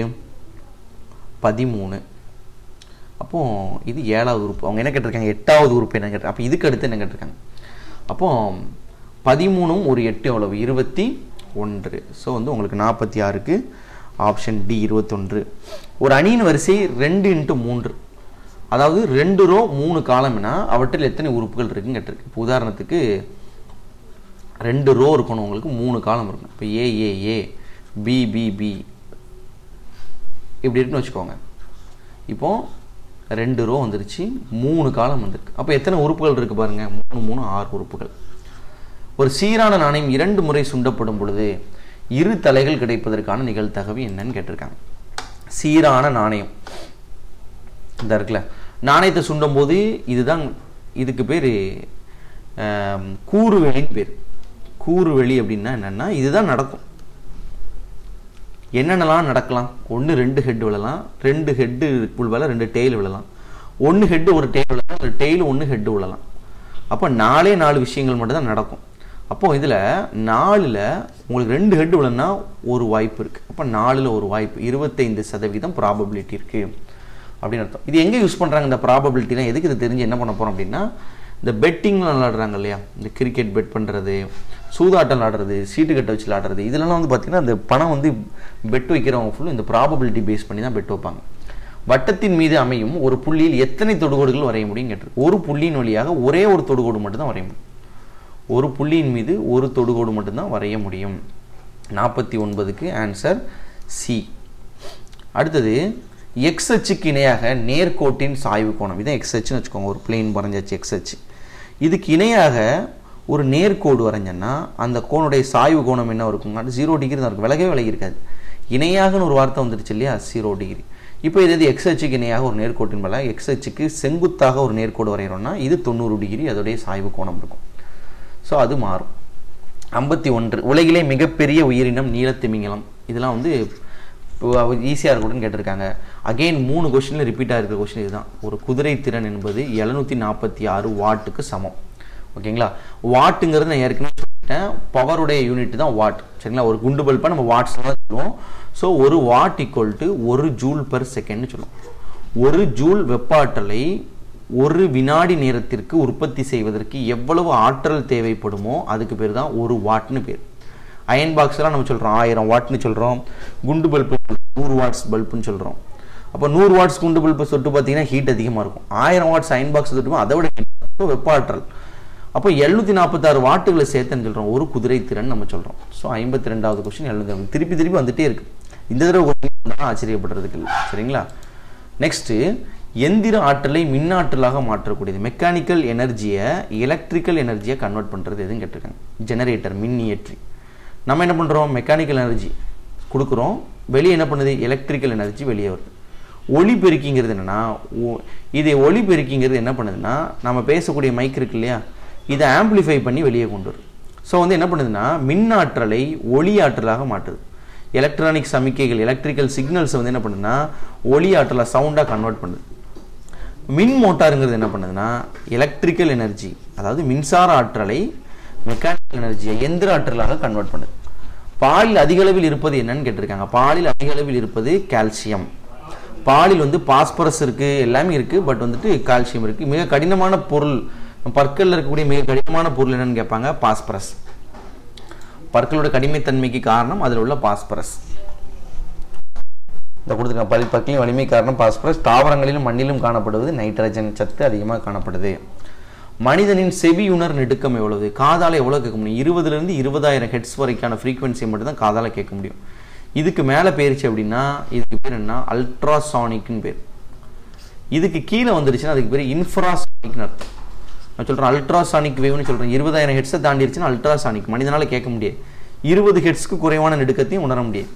பதிமூணு அப்போ இது ஏழாவது உறுப்பு அவங்க என்ன கேட்டிருக்காங்க எட்டாவது உறுப்பு என்ன கேட்டு அப்போ இதுக்கு அடுத்து என்ன கேட்டிருக்காங்க அப்போ பதிமூணும் ஒரு எட்டு எவ்வளவு இருபத்தி ஒன்று ஸோ வந்து உங்களுக்கு நாற்பத்தி ஆறுக்கு ஆப்ஷன் டி இருபத்தொன்று ஒரு அணியின் வரிசை ரெண்டு இன்ட்டு மூன்று அதாவது ரெண்டு ரோ மூணு காலம்னா அவற்றில் எத்தனை உறுப்புகள் இருக்குன்னு கேட்டிருக்கு இப்போ உதாரணத்துக்கு ரெண்டு ரோ இருக்கணும் உங்களுக்கு மூணு காலம் இருக்கும் இப்போ A A A B B B இப்படி இருக்குன்னு வச்சுக்கோங்க இப்போ ரெண்டு ரோ வந்துருச்சு மூணு காலம் வந்திருக்கு அப்போ எத்தனை உறுப்புகள் இருக்குது பாருங்கள் மூணு மூணு ஆறு உறுப்புகள் ஒரு சீரான நாணயம் இரண்டு முறை சுண்டப்படும் பொழுது இரு தலைகள் கிடைப்பதற்கான நிகழ்தகவு என்னன்னு கேட்டிருக்காங்க சீரான நாணயம் இந்த இருக்குல்ல நாணயத்தை சுண்டும் போது இதுதான் இதுக்கு பேர் கூறுவெளின்னு பேர் கூறுவெளி அப்படின்னா என்னென்னா இதுதான் நடக்கும் என்னென்னலாம் நடக்கலாம் ஒன்று ரெண்டு ஹெட் விழலாம் ரெண்டு ஹெட்டு விழலாம் ரெண்டு டெய்ல் விழலாம் ஒன்று ஹெட்டு ஒரு டெய்ல் விழலாம் ஒரு டெய்ல் ஒன்று ஹெட்டு விழலாம் அப்போ நாலே நாலு விஷயங்கள் மட்டும் தான் நடக்கும் அப்போ இதில் நாலில் உங்களுக்கு ரெண்டு ஹெட் விழனா ஒரு வாய்ப்பு இருக்குது அப்போ நாலில் ஒரு வாய்ப்பு இருபத்தைந்து சதவீதம் ப்ராபபிலிட்டி இருக்குது அப்படின்னு அர்த்தம் இது எங்கே யூஸ் பண்ணுறாங்க இந்த ப்ராபபிலிட்டிலாம் எதுக்கு இது தெரிஞ்சு என்ன பண்ண போகிறோம் அப்படின்னா இந்த பெட்டிங்லாம் விளாடுறாங்க இல்லையா இந்த கிரிக்கெட் பெட் பண்ணுறது சூதாட்டம் விளாடுறது சீட்டு கட்ட வச்சு விளாடுறது இதெல்லாம் வந்து பார்த்திங்கன்னா அந்த பணம் வந்து பெட் வைக்கிறவங்க ஃபுல்லும் இந்த ப்ராபபிலிட்டி பேஸ் பண்ணி தான் பெட் வைப்பாங்க வட்டத்தின் மீது அமையும் ஒரு புள்ளியில் எத்தனை தொடுகோடுகள் வரைய முடியும் கேட்டிருக்கு ஒரு புள்ளியின் வழியாக ஒரே ஒரு தொடுகோடு மட்டும்தான் வரைய முடியும் ஒரு புள்ளியின் மீது ஒரு தொடுகோடு மட்டும்தான் வரைய முடியும் நாற்பத்தி ஒன்பதுக்கு ஆன்சர் சி அடுத்தது எக்ஸ் அச்சுக்கு இணையாக நேர்கோட்டின் சாய்வு கோணம் இதான் எக்ஸ் அச்சுன்னு வச்சுக்கோங்க ஒரு பிளெயின் வரைஞ்சாச்சு எக்ஸ் அச்சு இதுக்கு இணையாக ஒரு நேர்கோடு வரைஞ்சோன்னா அந்த கோணுடைய சாய்வு கோணம் என்ன இருக்குங்க ஜீரோ டிகிரி தான் இருக்கும் விலகவே விலகி இருக்காது இணையாகன்னு ஒரு வார்த்தை வந்துருச்சு இல்லையா ஜீரோ டிகிரி இப்போ இது இது எக்ஸ் அச்சுக்கு இணையாக ஒரு நேர்கோட்டின் பல எக்ஸ் அச்சுக்கு செங்குத்தாக ஒரு நேர்கோடு வரைகிறோம்னா இது தொண்ணூறு டிகிரி அதோடைய சாய்வு கோணம் இருக்கும் ஸோ அது மாறும் ஐம்பத்தி ஒன்று உலகிலே மிகப்பெரிய உயிரினம் நீலத்திமிங்கலம் இதெல்லாம் வந்து ஈஸியாக இருக்கணும்னு கேட்டிருக்காங்க அகெயின் மூணு கொஷினில் ரிப்பீட்டாக இருக்கிற கொஷின் இதுதான் ஒரு குதிரை திறன் என்பது எழுநூற்றி நாற்பத்தி ஆறு வாட்டுக்கு சமம் ஓகேங்களா வாட்டுங்கிறது நான் ஏற்கனவே சொல்லிட்டேன் பவருடைய யூனிட் தான் வாட் சரிங்களா ஒரு குண்டு பல்பை நம்ம வாட்ஸ் தான் சொல்லுவோம் ஸோ ஒரு வாட் ஈக்குவல் டு ஒரு ஜூல் பெர் செகண்ட்னு சொல்லுவோம் ஒரு ஜூல் வெப்ப ஆற்றலை ஒரு வினாடி நேரத்திற்கு உற்பத்தி செய்வதற்கு எவ்வளவு ஆற்றல் தேவைப்படுமோ அதுக்கு பேர் தான் ஒரு வாட்னு பேர் அயன் பாக்ஸ்லாம் நம்ம சொல்கிறோம் ஆயிரம் வாட்னு சொல்கிறோம் குண்டு பல்பு நூறு வாட்ஸ் பல்புன்னு சொல்கிறோம் அப்போ நூறு வாட்ஸ் குண்டு பல்பு சொட்டு பார்த்தீங்கன்னா ஹீட் அதிகமாக இருக்கும் ஆயிரம் வாட்ஸ் அயன் பாக்ஸ் தொட்டுமோ அதை விட heat. வெப்ப ஆற்றல் அப்போ எழுநூத்தி நாற்பத்தாறு வாட்டுகளை சேர்த்துன்னு சொல்கிறோம் ஒரு குதிரை திறன் நம்ம சொல்கிறோம் ஸோ ஐம்பத்தி ரெண்டாவது கொஸ்டின் எழுநூத்தி திருப்பி திருப்பி வந்துட்டே இருக்கு இந்த தடவை question வந்தா ஆச்சரியப்படுறதுக்கு இல்லை சரிங்களா நெக்ஸ்ட்டு எந்திர ஆற்றலை மின்னாற்றலாக மாற்றக்கூடியது மெக்கானிக்கல் எனர்ஜியை எலக்ட்ரிக்கல் எனர்ஜியை கன்வெர்ட் பண்ணுறது எதுன்னு கேட்டிருக்காங்க ஜெனரேட்டர் மின்னியற்றி நம்ம என்ன பண்ணுறோம் மெக்கானிக்கல் எனர்ஜி கொடுக்குறோம் வெளியே என்ன பண்ணுது எலக்ட்ரிக்கல் எனர்ஜி வெளியே வருது ஒளி பெருக்கிங்கிறது என்னன்னா ஒ- இது ஒளி பெருக்கிங்கிறது என்ன பண்ணுதுன்னா நம்ம பேசக்கூடிய மைக் இருக்கு இல்லையா இதை ஆம்பிளிஃபை பண்ணி வெளியே கொண்டு வரும் ஸோ வந்து என்ன பண்ணுதுன்னா மின்னாற்றலை ஒளி ஆற்றலாக மாற்றுது எலக்ட்ரானிக் சமிக்கைகள் எலக்ட்ரிக்கல் சிக்னல்ஸ் வந்து என்ன பண்ணுதுன்னா ஒளி ஆற்றலை சவுண்டாக கன்வெர்ட் பண்ணுது மின் மோட்டாருங்கிறது என்ன பண்ணுதுன்னா எலக்ட்ரிக்கல் எனர்ஜி அதாவது மின்சார ஆற்றலை மெக்கானிக்கல் எனர்ஜியை எந்திர ஆற்றலாக கன்வெர்ட் பண்ணுது பாலில் அதிக அளவில் இருப்பது என்னன்னு கேட்டிருக்காங்க பாலில் அதிக அளவில் இருப்பது கால்சியம் பாலில் வந்து பாஸ்பரஸ் இருக்கு எல்லாமே இருக்கு பட் வந்துட்டு கால்சியம் இருக்கு மிக கடினமான பொருள் பற்கள்ல இருக்கக்கூடிய மிக கடினமான பொருள் என்னன்னு கேட்பாங்க பாஸ்பரஸ் பற்களோட கடிமைத்தன்மைக்கு காரணம் அதில் உள்ள பாஸ்பரஸ் இந்த கொடுத்துருக்க பல் பற்களின் வலிமை காரணம் பாஸ்பரஸ் தாவரங்களிலும் மண்ணிலும் காணப்படுவது நைட்ரஜன் சத்து அதிகமாக காணப்படுது மனிதனின் செவியுணர் நெடுக்கம் எவ்வளவு காதால எவ்வளவு கேட்க முடியும் இருபதுல இருந்து இருபதாயிரம் ஹெட்ஸ் வரைக்கான ஃப்ரீக்வன்சி மட்டும் தான் காதால கேட்க முடியும் இதுக்கு மேலே போயிருச்சு அப்படின்னா இதுக்கு பேர் என்ன அல்ட்ராசானிக்னு பேர் இதுக்கு கீழே வந்துருச்சுன்னா அதுக்கு பேர் இன்ஃப்ராசானிக்னு அர்த்தம் நான் சொல்கிறேன் அல்ட்ராசானிக் வேவ்னு சொல்கிறேன் இருபதாயிரம் ஹெட்ஸை தாண்டிடுச்சுன்னா அல்ட்ராசானிக் மனிதனால கேட்க முடியாது இருபது ஹெட்ஸ்க்கு குறைவான நெடுக்கத்தையும் உணர முடியாது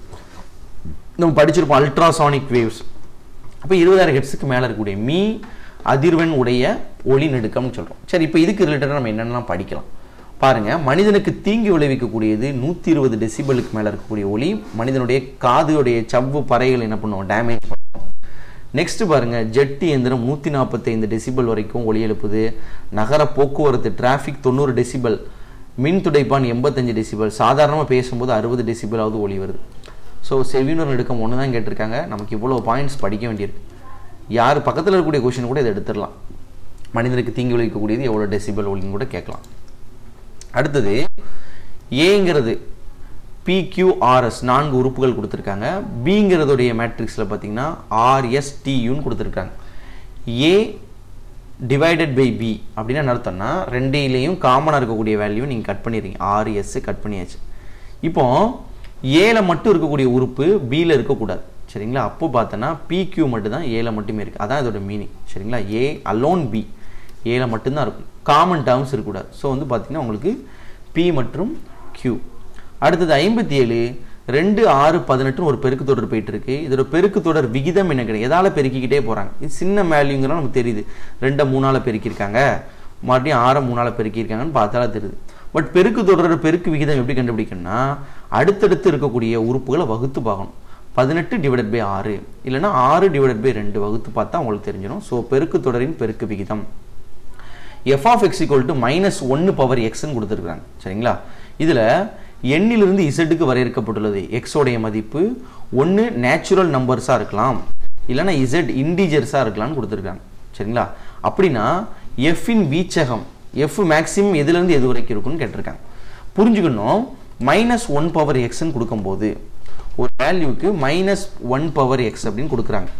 நம்ம படிச்சிருப்போம் அல்ட்ராசானிக் வேவ்ஸ் அப்போ இருபதாயிரம் ஹெட்ஸுக்கு மேலே இருக்கக்கூடிய மீ அதிர்வெண் உடைய ஒளி நெடுக்கம்னு சொல்கிறோம் சரி இப்போ இதுக்கு ரிலேட்டடாக நம்ம என்னென்னலாம் படிக்கலாம் பாருங்க மனிதனுக்கு தீங்கு விளைவிக்கக்கூடியது நூற்றி இருபது டெசிபலுக்கு மேலே இருக்கக்கூடிய ஒளி மனிதனுடைய காதுடைய சவ்வு பறைகள் என்ன பண்ணுவோம் டேமேஜ் பண்ணுவோம் நெக்ஸ்ட் பாருங்க ஜெட் இயந்திரம் நூற்றி நாற்பத்தைந்து டெசிபல் வரைக்கும் ஒளி எழுப்புது நகர போக்குவரத்து டிராஃபிக் தொண்ணூறு டெசிபல் மின் துடைப்பான் எண்பத்தஞ்சு டெசிபல் சாதாரணமாக பேசும்போது அறுபது டெசிபலாவது ஒளி வருது ஸோ செவினர் நெடுக்கம் ஒன்று தான் கேட்டிருக்காங்க நமக்கு இவ்வளோ பாயிண்ட்ஸ் படிக்க வேண்டியிருக்கு யார் பக்கத்தில் இருக்கக்கூடிய கொஷின் கூட இதை எடுத்துடலாம் மனிதனுக்கு தீங்கு விளைவிக்கக்கூடியது எவ்வளோ டெசிபல் ஒளின்னு கூட கேட்கலாம் அடுத்தது ஏங்கிறது பிக்யூஆர்எஸ் நான்கு உறுப்புகள் கொடுத்துருக்காங்க பிங்கிறதுடைய மேட்ரிக்ஸில் பார்த்தீங்கன்னா ஆர்எஸ்டியூன்னு கொடுத்துருக்காங்க ஏ டிவைடட் பை பி அப்படின்னா என்ன அர்த்தம்னா ரெண்டையிலையும் காமனாக இருக்கக்கூடிய வேல்யூ நீங்கள் கட் பண்ணிடுறீங்க ஆர்எஸ் கட் பண்ணியாச்சு இப்போ ஏல மட்டும் இருக்கக்கூடிய உறுப்பு பியில் இருக்கக்கூடாது சரிங்களா அப்போ பார்த்தோன்னா பிக்யூ மட்டும் தான் ஏல மட்டுமே இருக்குது அதான் இதோட மீனிங் சரிங்களா ஏ அலோன் பி ஏல மட்டும்தான் இருக்கும் காமன் டேர்ம்ஸ் இருக்கக்கூடாது ஸோ வந்து பார்த்தீங்கன்னா உங்களுக்கு பி மற்றும் கியூ அடுத்தது ஐம்பத்தி ஏழு ரெண்டு ஆறு பதினெட்டுன்னு ஒரு பெருக்கு தொடர் போயிட்டு இருக்கு இதோட பெருக்கு தொடர் விகிதம் என்ன கிடையாது எதால பெருக்கிக்கிட்டே போறாங்க இது சின்ன வேல்யூங்கிறோம் நமக்கு தெரியுது ரெண்டை மூணால பெருக்கியிருக்காங்க மறுபடியும் ஆறை மூணால பெருக்கியிருக்காங்கன்னு பார்த்தாலே தெரியுது பட் பெருக்கு தொடர் பெருக்கு விகிதம் எப்படி கண்டுபிடிக்கணும்னா அடுத்தடுத்து இருக்கக்கூடிய உறுப்புகளை வகுத்து பார்க்கணும் பதினெட்டு டிவைடட் பை ஆறு இல்லைன்னா ஆறு டிவைடட் பை ரெண்டு வகுத்து பார்த்தா உங்களுக்கு தெரிஞ்சிடும் ஸோ பெருக்கு தொடரின் பெருக்கு விகிதம் F of X equal to minus ஒன்று பவர் எக்ஸ்ன்னு கொடுத்துருக்காங்க சரிங்களா இதில் எண்ணிலிருந்து இசட்டுக்கு வரையறுக்கப்பட்டுள்ளது எக்ஸோடைய மதிப்பு ஒன்று நேச்சுரல் நம்பர்ஸாக இருக்கலாம் இல்லைன்னா இசட் இன்டிஜர்ஸாக இருக்கலாம்னு கொடுத்துருக்காங்க சரிங்களா அப்படின்னா எஃப்பின் வீச்சகம் எஃப் மேக்ஸிமம் எதுலேருந்து எது வரைக்கும் இருக்குன்னு கேட்டிருக்காங்க புரிஞ்சுக்கணும் மைனஸ் ஒன் பவர் எக்ஸ்ன்னு கொடுக்கும்போது ஒரு வேல்யூக்கு மைனஸ் ஒன் பவர் எக்ஸ் அப்படின்னு கொடுக்குறாங்க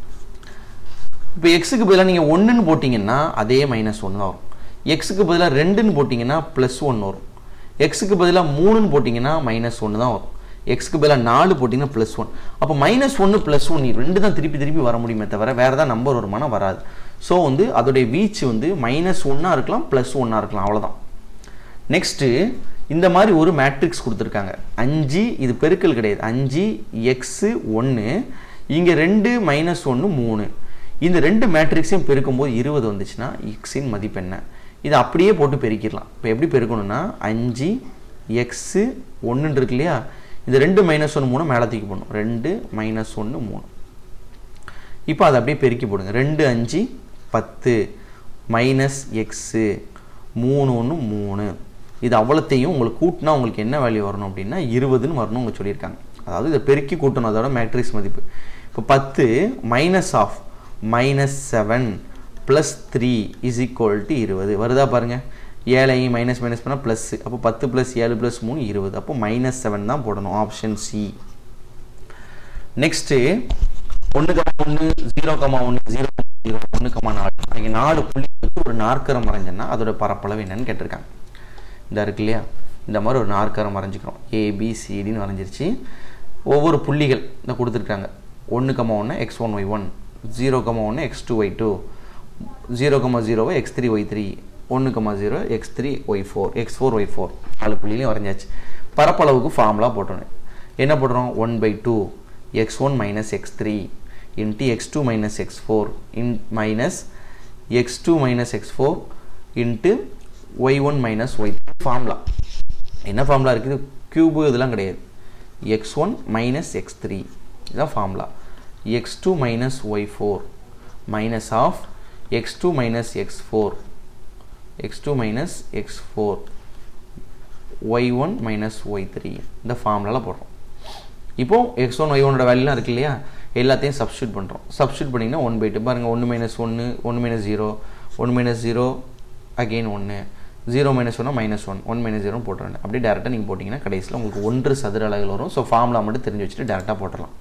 இப்போ எக்ஸுக்கு பதிலாக நீங்கள் ஒன்றுன்னு போட்டிங்கன்னா அதே மைனஸ் ஒன்று தான் வரும் எக்ஸுக்கு பதிலாக ரெண்டுன்னு போட்டிங்கன்னா ப்ளஸ் ஒன்று வரும் எக்ஸுக்கு பதிலாக மூணுன்னு போட்டிங்கன்னா மைனஸ் ஒன்று தான் வரும் எக்ஸுக்கு பதிலாக நாலு போட்டிங்கன்னா ப்ளஸ் ஒன் அப்போ மைனஸ் ஒன்று ப்ளஸ் ஒன் ரெண்டு தான் திருப்பி திருப்பி வர முடியுமே தவிர வேறு ஏதாவது நம்பர் வருமானா வராது ஸோ வந்து அதோடைய வீச்சு வந்து மைனஸ் ஒன்னாக இருக்கலாம் ப்ளஸ் ஒன்னாக இருக்கலாம் அவ்வளோதான் நெக்ஸ்ட்டு இந்த மாதிரி ஒரு மேட்ரிக்ஸ் கொடுத்துருக்காங்க அஞ்சு இது பெருக்கல் கிடையாது அஞ்சு எக்ஸு ஒன்று இங்கே ரெண்டு மைனஸ் ஒன்று மூணு இந்த ரெண்டு மேட்ரிக்ஸையும் பெருக்கும்போது இருபது வந்துச்சுன்னா எக்ஸின் மதிப்பு என்ன இதை அப்படியே போட்டு பெருக்கிடலாம் இப்போ எப்படி பெருக்கணும்னா அஞ்சு எக்ஸு ஒன்றுன்னு இருக்கு இல்லையா இந்த ரெண்டு மைனஸ் ஒன்று மூணு மேலே தூக்கி போடணும் ரெண்டு மைனஸ் ஒன்று மூணு இப்போ அதை அப்படியே பெருக்கி போடுங்க ரெண்டு அஞ்சு பத்து மைனஸ் எக்ஸு மூணு ஒன்று மூணு இது அவ்வளோத்தையும் உங்களுக்கு கூட்டினா உங்களுக்கு என்ன வேல்யூ வரணும் அப்படின்னா இருபதுன்னு வரணும் அவங்க சொல்லியிருக்காங்க அதாவது இதை பெருக்கி கூட்டணும் அதோட மேட்ரிக்ஸ் மதிப்பு இப்போ பத்து minus of minus seven plus three is equal to இருபது வருதா பாருங்கள் ஏழையும் மைனஸ் மைனஸ் பண்ணால் ப்ளஸ் அப்போ பத்து ப்ளஸ் ஏழு ப்ளஸ் மூணு இருபது அப்போ மைனஸ் செவன் தான் போடணும் ஆப்ஷன் சி நெக்ஸ்ட்டு ஒன்று கமா ஒன்று ஜீரோ கமா ஒன்று ஜீரோ ஜீரோ ஒன்று கமா நாலு அங்கே நாலு புள்ளி வச்சு ஒரு நாற்கரம் வரைஞ்சேன்னா அதோட பரப்பளவு என்னன்னு கேட்டிருக்காங்க இந்த இருக்கு இல்லையா இந்த மாதிரி ஒரு நாற்கரம் வரைஞ்சிக்கிறோம் ஏபிசிடின்னு வரைஞ்சிருச்சு ஒவ்வொரு புள்ளிகள் இந்த கொடுத்துருக்காங்க ஒன்று கமா ஒன்று X one Y one zero comma ஒன்று X two Y two zero comma ஜீரோவை எக்ஸ் த்ரீ ஒய் த்ரீ ஒன்று comma zero X three Y four X four Y four நாலு புள்ளிலையும் வரைஞ்சாச்சு பரப்பளவுக்கு ஃபார்முலா போட்டோன்னு என்ன போடுறோம் one by two X one minus X three into X two minus X four in minus X two minus X four into Y one minus Y formula என்ன formula இருக்குது cube இதெல்லாம் கிடையாது X one minus X three இதுதான் formula X two minus Y four minus of X two minus X four X two minus X four Y one minus Y three இந்த ஃபார்முலாவில் போடுறோம் இப்போ X one Y ஒனோட வேல்யூலாம் இருக்கு இல்லையா எல்லாத்தையும் சப்ஸ்டியூட் பண்ணுறோம் சப்ஸ்டியூட் பண்ணிங்கன்னா ஒன் பை டூ பாருங்கள் ஒன்று மைனஸ் ஒன்று ஒன்று minus zero one minus zero again ஒன்று ஜீரோ மைனஸ் ஒன்னா minus one one minus zero போட்டுருங்க அப்படியே டேரெக்டாக நீங்கள் போட்டிங்கன்னா கடைசியில் உங்களுக்கு ஒன்று சதுர அலகுகள் வரும் ஸோ ஃபார்முலா மட்டும் தெரிஞ்சு வச்சுட்டு டேரெக்டாக போட்டுடலாம்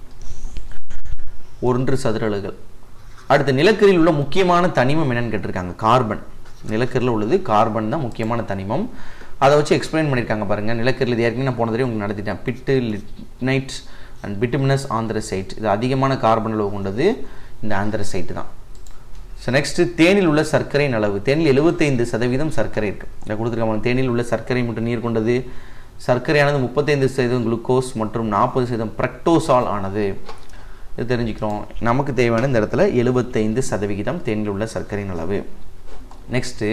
ஒன்று சதுர அலகுகள் அடுத்து நிலக்கரியில் உள்ள முக்கியமான தனிமம் என்னன்னு கேட்டிருக்காங்க கார்பன் நிலக்கரியில் உள்ளது கார்பன் தான் முக்கியமான தனிமம் அதை வச்சு எக்ஸ்பிளைன் பண்ணியிருக்காங்க பாருங்கள் நிலக்கரியில் இது ஏற்கனவே நான் போன தடவை உங்களுக்கு நடத்திட்டேன் peat lignite and bituminous anthracite இது அதிகமான கார்பன் அளவு கொண்டது இந்த ஆந்திரசைட் தான் ஸோ நெக்ஸ்ட்டு தேனில் உள்ள சர்க்கரையின் அளவு தேனில் எழுபத்தைந்து சதவீதம் சர்க்கரை இருக்குது இதை கொடுத்துருக்காங்க தேனில் உள்ள சர்க்கரை மற்றும் நீர் கொண்டது சர்க்கரையானது முப்பத்தைந்து சதவீதம் குளுக்கோஸ் மற்றும் நாற்பது சதவீதம் பிரக்டோசால் ஆனது இது தெரிஞ்சுக்கிறோம் நமக்கு தேவையான இந்த இடத்துல எழுபத்தைந்து சதவிகிதம் தேனில் உள்ள சர்க்கரையின் அளவு நெக்ஸ்ட்டு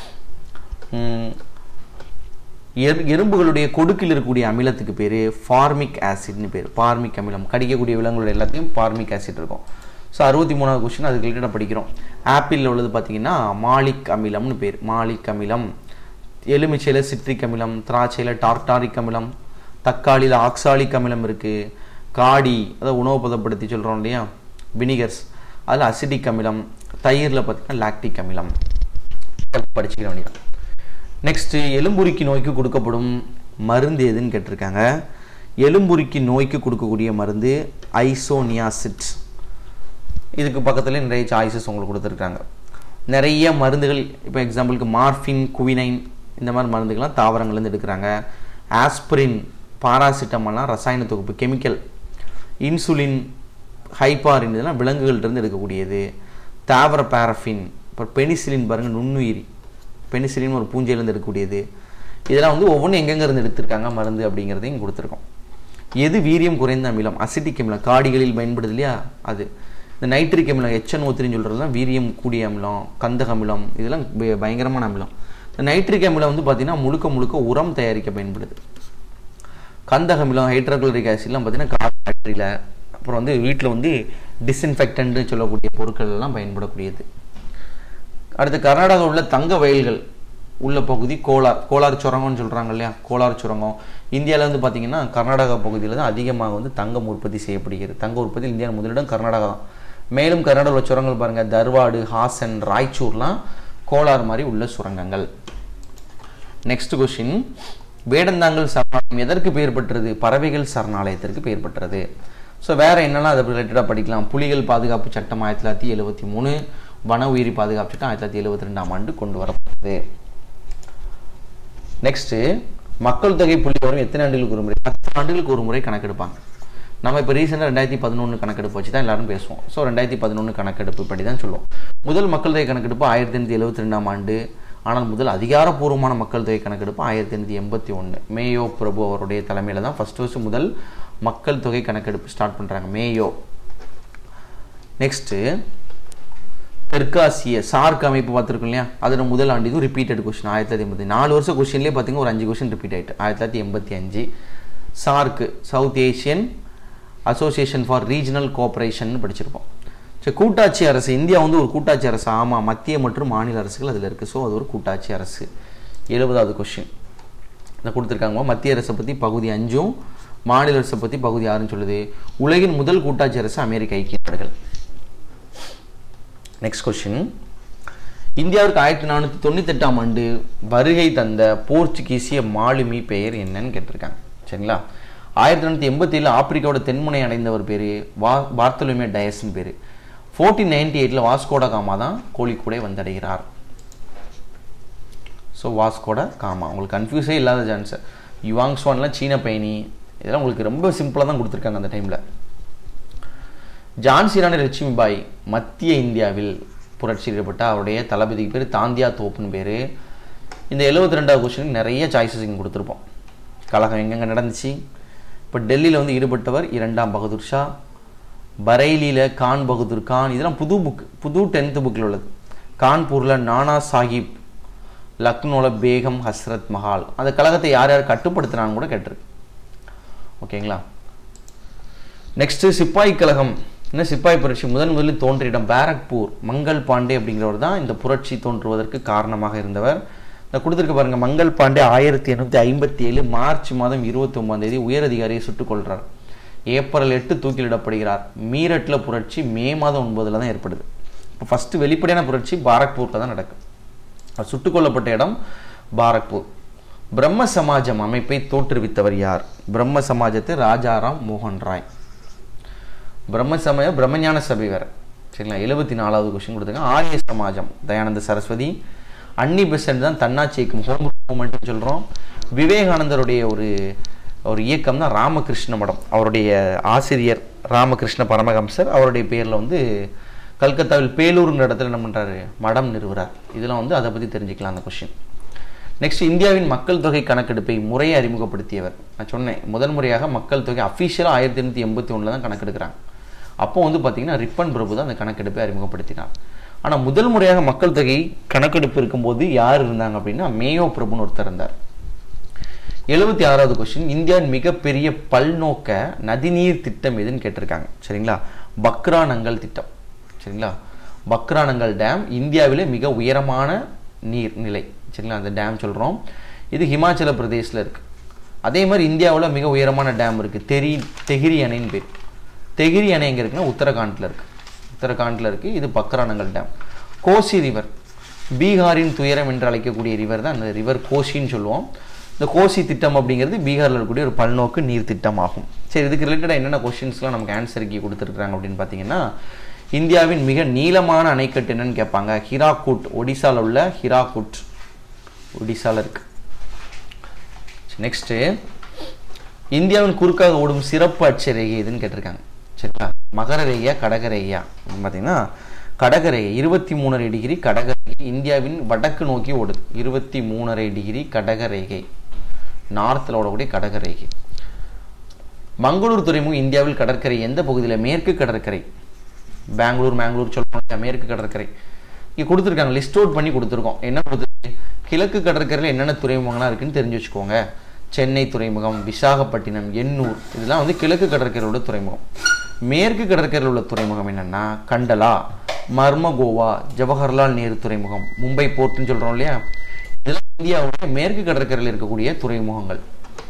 எர் எறும்புகளுடைய கொடுக்கில் இருக்கக்கூடிய அமிலத்துக்கு பேர் ஃபார்மிக் ஆசிட்னு பேர் பார்மிக் அமிலம் கடிக்கக்கூடிய விலங்குகள் எல்லாத்தையும் பார்மிக் ஆசிட் இருக்கும் ஸோ அறுபத்தி மூணாவது கொஸ்டின் அதுக்கு ரிலேட்டடாக படிக்கிறோம் ஆப்பிளில் உள்ளது பார்த்தீங்கன்னா மாலிக் அமிலம்னு பேர் மாலிக் அமிலம் எலுமிச்சையில் சிட்ரிக் அமிலம் திராட்சையில் டார்டாரிக் அமிலம் தக்காளியில் ஆக்சாலிக் அமிலம் இருக்குது காடி அதை உணவு பதப்படுத்தி சொல்கிறோம் இல்லையா வினிகர்ஸ் அதில் அசிடிக் அமிலம் தயிரில் பார்த்தீங்கன்னா லாக்டிக் அமிலம் படிச்சுக்க வேண்டியதான் நெக்ஸ்ட்டு எலும்புரிக்கி நோய்க்கு கொடுக்கப்படும் மருந்து எதுன்னு கேட்டிருக்காங்க எலும்புரிக்கி நோய்க்கு கொடுக்கக்கூடிய மருந்து ஐசோனியாசிட் இதுக்கு பக்கத்தில் நிறைய சாய்ஸஸ் உங்களுக்கு கொடுத்துருக்காங்க நிறைய மருந்துகள் இப்போ எக்ஸாம்பிளுக்கு மார்ஃபின் குவினைன் இந்த மாதிரி மருந்துகள்லாம் தாவரங்கள்லேருந்து எடுக்கிறாங்க ஆஸ்பிரின் பாராசிட்டமால்லாம் ரசாயன தொகுப்பு கெமிக்கல் இன்சுலின் ஹைப்பாரின் இதெல்லாம் விலங்குகள்கிட்டருந்து எடுக்கக்கூடியது தாவர பாரஃபின் அப்புறம் பெனிசிலின் பாருங்கள் நுண்ணுயிரி பெனிசிலின் ஒரு பூஞ்சையிலேருந்து எடுக்கக்கூடியது இதெல்லாம் வந்து ஒவ்வொன்றும் எங்கெங்கேருந்து எடுத்திருக்காங்க மருந்து அப்படிங்கிறதையும் கொடுத்துருக்கோம் எது வீரியம் குறைந்த அமிலம் அசிட்டிக் அமிலம் காடிகளில் பயன்படுது இல்லையா அது இந்த நைட்ரிக் அமிலம் எச்என் ஓத்திரின்னு சொல்கிறதுலாம் வீரியம் கூடிய அமிலம் கந்தக அமிலம் இதெல்லாம் பயங்கரமான அமிலம் இந்த நைட்ரிக் அமிலம் வந்து பார்த்திங்கன்னா முழுக்க முழுக்க உரம் தயாரிக்க பயன்படுது கந்தக அமிலம் ஹைட்ரோக்ளோரிக் ஆசிட்லாம் பார்த்தீங்கன்னா கார் ஃபேக்ட்ரியில் அப்புறம் வந்து வீட்டில் வந்து டிஸ்இன்ஃபெக்டன்ட்னு சொல்லக்கூடிய பொருட்கள் எல்லாம் பயன்படக்கூடியது அடுத்து கர்நாடகா உள்ள தங்க வயல்கள் உள்ள பகுதி கோலார் கோலார் சுரங்கம்னு சொல்கிறாங்க இல்லையா கோலார் சுரங்கம் இந்தியாவில் வந்து பார்த்திங்கன்னா கர்நாடகா பகுதியில் தான் அதிகமாக வந்து தங்கம் உற்பத்தி செய்யப்படுகிறது தங்க உற்பத்தி இந்தியாவில் முதலிடம் கர்நாடகா தான் மேலும் கர்நாடகாவில் சுரங்கங்கள் பாருங்கள் தர்வாடு ஹாசன் ராய்ச்சூர்லாம் கோலார் மாதிரி உள்ள சுரங்கங்கள் நெக்ஸ்ட் கொஷின் வேடந்தாங்கல் சரணாலயம் எதற்கு பெயர் பெற்றது பறவைகள் சரணாலயத்திற்கு பெயர் பெற்றது ஸோ வேறு என்னெல்லாம் அதை ரிலேட்டடாக படிக்கலாம் புலிகள் பாதுகாப்பு சட்டம் ஆயிரத்தி தொள்ளாயிரத்தி எழுபத்தி மூணு வன உயிரி பாதுகாப்பு சட்டம் ஆயிரத்தி தொள்ளாயிரத்தி எழுபத்தி ரெண்டாம் ஆண்டு கொண்டு வரப்பட்டது நெக்ஸ்ட்டு மக்கள் தொகை புள்ளி வரும் எத்தனை ஆண்டுகளுக்கு ஒரு முறை பத்து ஆண்டுகளுக்கு ஒரு முறை கணக்கெடுப்பாங்க நம்ம இப்போ ரீசெண்டாக ரெண்டாயிரத்தி பதினொன்று கணக்கெடுப்பு வச்சு தான் எல்லாரும் பேசுவோம் ஸோ ரெண்டாயிரத்தி பதினொன்று கணக்கெடுப்பு படி தான் சொல்லுவோம் முதல் மக்கள் தொகை கணக்கெடுப்பு ஆயிரத்தி எண்ணூற்றி எழுபத்தி ரெண்டாம் ஆண்டு ஆனால் முதல் அதிகாரப்பூர்வமான மக்கள் தொகை கணக்கெடுப்பு ஆயிரத்தி எண்ணூற்றி எண்பத்தி ஒன்று மேயோ பிரபு அவருடைய தலைமையில் தான் ஃபஸ்ட் ஃபஸ்ட்டு முதல் மக்கள் தொகை கணக்கெடுப்பு ஸ்டார்ட் பண்ணுறாங்க மேயோ நெக்ஸ்ட்டு தெற்காசிய சார்க் அமைப்பு பார்த்துருக்கோம் இல்லையா அதில் முதல் ஆண்டு இது ரிப்பீட்டட் கொஸ்டின் ஆயிரத்தி தொள்ளாயிரத்தி எண்பத்தி நாலு வருஷம் கொஸ்டின்லேயே பார்த்தீங்கன்னா ஒரு அஞ்சு கொஸ்டின் ரிப்பீட் ஆகிட்டு ஆயிரத்தி தொள்ளாயிரத்தி எண்பத்தி அஞ்சு சார்க்கு south Asian association for regional cooperation படிச்சிருப்போம் சரி கூட்டாட்சி அரசு இந்தியா வந்து ஒரு கூட்டாட்சி அரசு ஆமாம் மத்திய மற்றும் மாநில அரசுகள் அதில் இருக்குது ஸோ அது ஒரு கூட்டாட்சி அரசு எழுபதாவது கொஸ்டின் இதை கொடுத்துருக்காங்க மத்திய அரசை பற்றி பகுதி அஞ்சும் மாநில அரசை பற்றி பகுதி ஆறுன்னு சொல்லுது உலகின் முதல் கூட்டாட்சி அரசு அமெரிக்க ஐக்கிய நாடுகள் நெக்ஸ்ட் கொஸ்டின் இந்தியாவிற்கு ஆயிரத்தி நானூற்றி தொண்ணூத்தெட்டாம் ஆண்டு வருகை தந்த போர்ச்சுகீசிய மாலுமி பெயர் என்னன்னு கேட்டிருக்காங்க சரிங்களா ஆயிரத்தி நானூற்றி எண்பத்தி ஏழில் ஆப்பிரிக்காவோட தென்முனை அடைந்தவர் பேர் வா பார்த்தலுமே டயஸ்ன்னு பேர் ஃபோர்டீன் நைன்டி எயிட்டில் வாஸ்கோட காமா தான் கோழிக்கூடை வந்தடைகிறார் ஸோ வாஸ்கோட காமா உங்களுக்கு கன்ஃபியூஸே இல்லாத சான்ஸ் யுவாங் ஸ்வான்லாம் சீன பயணி இதெல்லாம் உங்களுக்கு ரொம்ப சிம்பிளாக தான் கொடுத்துருக்காங்க அந்த டைமில் ஜான்சி ராணி லட்சுமிபாய் மத்திய இந்தியாவில் புரட்சி ஈடுபட்ட அவருடைய தளபதிக்கு பேர் தாந்தியா தோப்புன்னு பேர் இந்த எழுபத்தி ரெண்டாவது கொஸ்டினுக்கு நிறைய சாய்ஸஸ் இங்கே கொடுத்துருப்போம் கழகம் எங்கெங்கே நடந்துச்சு இப்போ டெல்லியில் வந்து ஈடுபட்டவர் இரண்டாம் பகதூர் ஷா பரைலியில் கான் பகதூர் கான் இதெல்லாம் புது புக் புது டென்த்து புக்கில் உள்ளது கான்பூரில் நானா சாஹிப் லக்னோவில் பேகம் ஹஸ்ரத் மஹால் அந்த கழகத்தை யார் யார் கட்டுப்படுத்தினான்னு கூட கேட்டிருக்கு ஓகேங்களா நெக்ஸ்ட்டு சிப்பாய் கழகம் என்ன சிப்பாய் புரட்சி முதன் முதலில் தோன்றிய இடம் பேரக்பூர் மங்கள் பாண்டே அப்படிங்கிறவர் தான் இந்த புரட்சி தோன்றுவதற்கு காரணமாக இருந்தவர் இந்த கொடுத்துருக்க பாருங்க மங்கள் பாண்டே ஆயிரத்தி எண்ணூற்றி ஐம்பத்தி ஏழு மார்ச் மாதம் இருபத்தி ஒன்பதாம் தேதி உயரதிகாரியை சுட்டுக் கொள்றார் ஏப்ரல் எட்டு தூக்கிலிடப்படுகிறார் மீரட்டில் புரட்சி மே மாதம் ஒன்பதுல தான் ஏற்படுது இப்போ ஃபஸ்ட்டு வெளிப்படையான புரட்சி பாரக்பூரில் தான் நடக்கும் அவர் சுட்டுக் கொல்லப்பட்ட இடம் பாரக்பூர் பிரம்ம சமாஜம் அமைப்பை தோற்றுவித்தவர் யார் பிரம்ம சமாஜத்தை ராஜாராம் மோகன் ராய் பிரம்ம சமய பிரம்மஞான சபை வேற சரிங்களா எழுபத்தி நாலாவது கொஸ்டின் கொடுத்துருக்காங்க ஆரிய சமாஜம் தயானந்த சரஸ்வதி அன்னி பெசன்ட் தான் தன்னாட்சி இயக்கம் ஹோம் மூமெண்ட்னு சொல்கிறோம் விவேகானந்தருடைய ஒரு ஒரு இயக்கம் தான் ராமகிருஷ்ண மடம் அவருடைய ஆசிரியர் ராமகிருஷ்ண பரமஹம்சர் அவருடைய பேரில் வந்து கல்கத்தாவில் பேலூருங்கிற இடத்துல என்ன பண்ணுறாரு மடம் நிறுவுறார் இதெல்லாம் வந்து அதை பற்றி தெரிஞ்சுக்கலாம் அந்த கொஸ்டின் நெக்ஸ்ட் இந்தியாவின் மக்கள் தொகை கணக்கெடுப்பை முறையை அறிமுகப்படுத்தியவர் நான் சொன்னேன் முதல் முறையாக மக்கள் தொகை அஃபிஷியலாக ஆயிரத்தி எண்ணூற்றி எண்பத்தி ஒன்றில் தான் கணக்கெடுக்கிறாங்க அப்போ வந்து பார்த்தீங்கன்னா ரிப்பன் பிரபு தான் அந்த கணக்கெடுப்பை அறிமுகப்படுத்தினார் ஆனால் முதல் முறையாக மக்கள் தொகை கணக்கெடுப்பு இருக்கும்போது யார் இருந்தாங்க அப்படின்னா மேயோ பிரபுன்னு ஒருத்தர் இருந்தார் எழுபத்தி ஆறாவது கொஸ்டின் இந்தியாவின் மிகப்பெரிய பல்நோக்க நதிநீர் திட்டம் எதுன்னு கேட்டிருக்காங்க சரிங்களா பக்ரானங்கல் திட்டம் சரிங்களா பக்ரானங்கல் டேம் இந்தியாவிலே மிக உயரமான நீர் நிலை சரிங்களா அந்த டேம் சொல்கிறோம் இது ஹிமாச்சல பிரதேசில் இருக்குது அதே மாதிரி இந்தியாவில் மிக உயரமான டேம் இருக்குது தெரி தெகிரி அணைன்னு பேர் தெகிரி அணை எங்கே இருக்குன்னா உத்தரகாண்டில் இருக்குது உத்தரகாண்டில் இருக்குது இது பக்ரானங்கல் டேம் கோசி ரிவர் பீகாரின் துயரம் என்று அழைக்கக்கூடிய ரிவர் தான் அந்த ரிவர் கோசின்னு சொல்லுவோம் இந்த கோசி திட்டம் அப்படிங்கிறது பீகாரில் இருக்கக்கூடிய ஒரு பல்நோக்கு நீர் திட்டம் ஆகும் சரி இதுக்கு ரிலேட்டடாக என்னென்ன கொஸ்டின்ஸ்லாம் நமக்கு ஆன்சர் கீ கொடுத்துருக்குறாங்க அப்படின்னு பார்த்தீங்கன்னா இந்தியாவின் மிக நீளமான அணைக்கட்டு என்னன்னு கேட்பாங்க ஹிராகுட் ஒடிசாவில் உள்ள ஹிராகுட் ஒடிசாவில் இருக்கு நெக்ஸ்ட்டு இந்தியாவின் குறுக்காக ஓடும் சிறப்பு அட்சரேகை எதுன்னு கேட்டிருக்காங்க சரிங்களா மகர ரேகையா கடக ரேகையா அப்படின்னு பார்த்தீங்கன்னா கடகரேகை இருபத்தி மூணரை டிகிரி கடகரேகை இந்தியாவின் வடக்கு நோக்கி ஓடுது இருபத்தி மூணரை டிகிரி கடகரேகை நார்த்தில் ஓடக்கூடிய கடகரேகை மங்களூர் துறைமுகம் இந்தியாவில் கடற்கரை எந்த பகுதியில் மேற்கு கடற்கரை பெங்களூர் மேங்களூர் சொல்லுவாங்க மேற்கு கடற்கரை இங்கே கொடுத்துருக்காங்க லிஸ்ட் அவுட் பண்ணி கொடுத்துருக்கோம் என்ன கொடுத்துருக்கு கிழக்கு கடற்கரையில் என்னென்ன துறைமுகம்லாம் இருக்குன்னு தெரிஞ்சு வச்சுக்கோங்க சென்னை துறைமுகம் விசாகப்பட்டினம் எண்ணூர் இதெல்லாம் வந்து கிழக்கு கடற்கரையோட துறைமுகம் மேற்கு கடற்கரையில் உள்ள துறைமுகம் என்னென்னா கண்டலா மர்மகோவா ஜவஹர்லால் நேரு துறைமுகம் மும்பை போர்ட்டுன்னு சொல்கிறோம் இல்லையா இதெல்லாம் இந்தியாவோட மேற்கு கடற்கரையில் இருக்கக்கூடிய துறைமுகங்கள்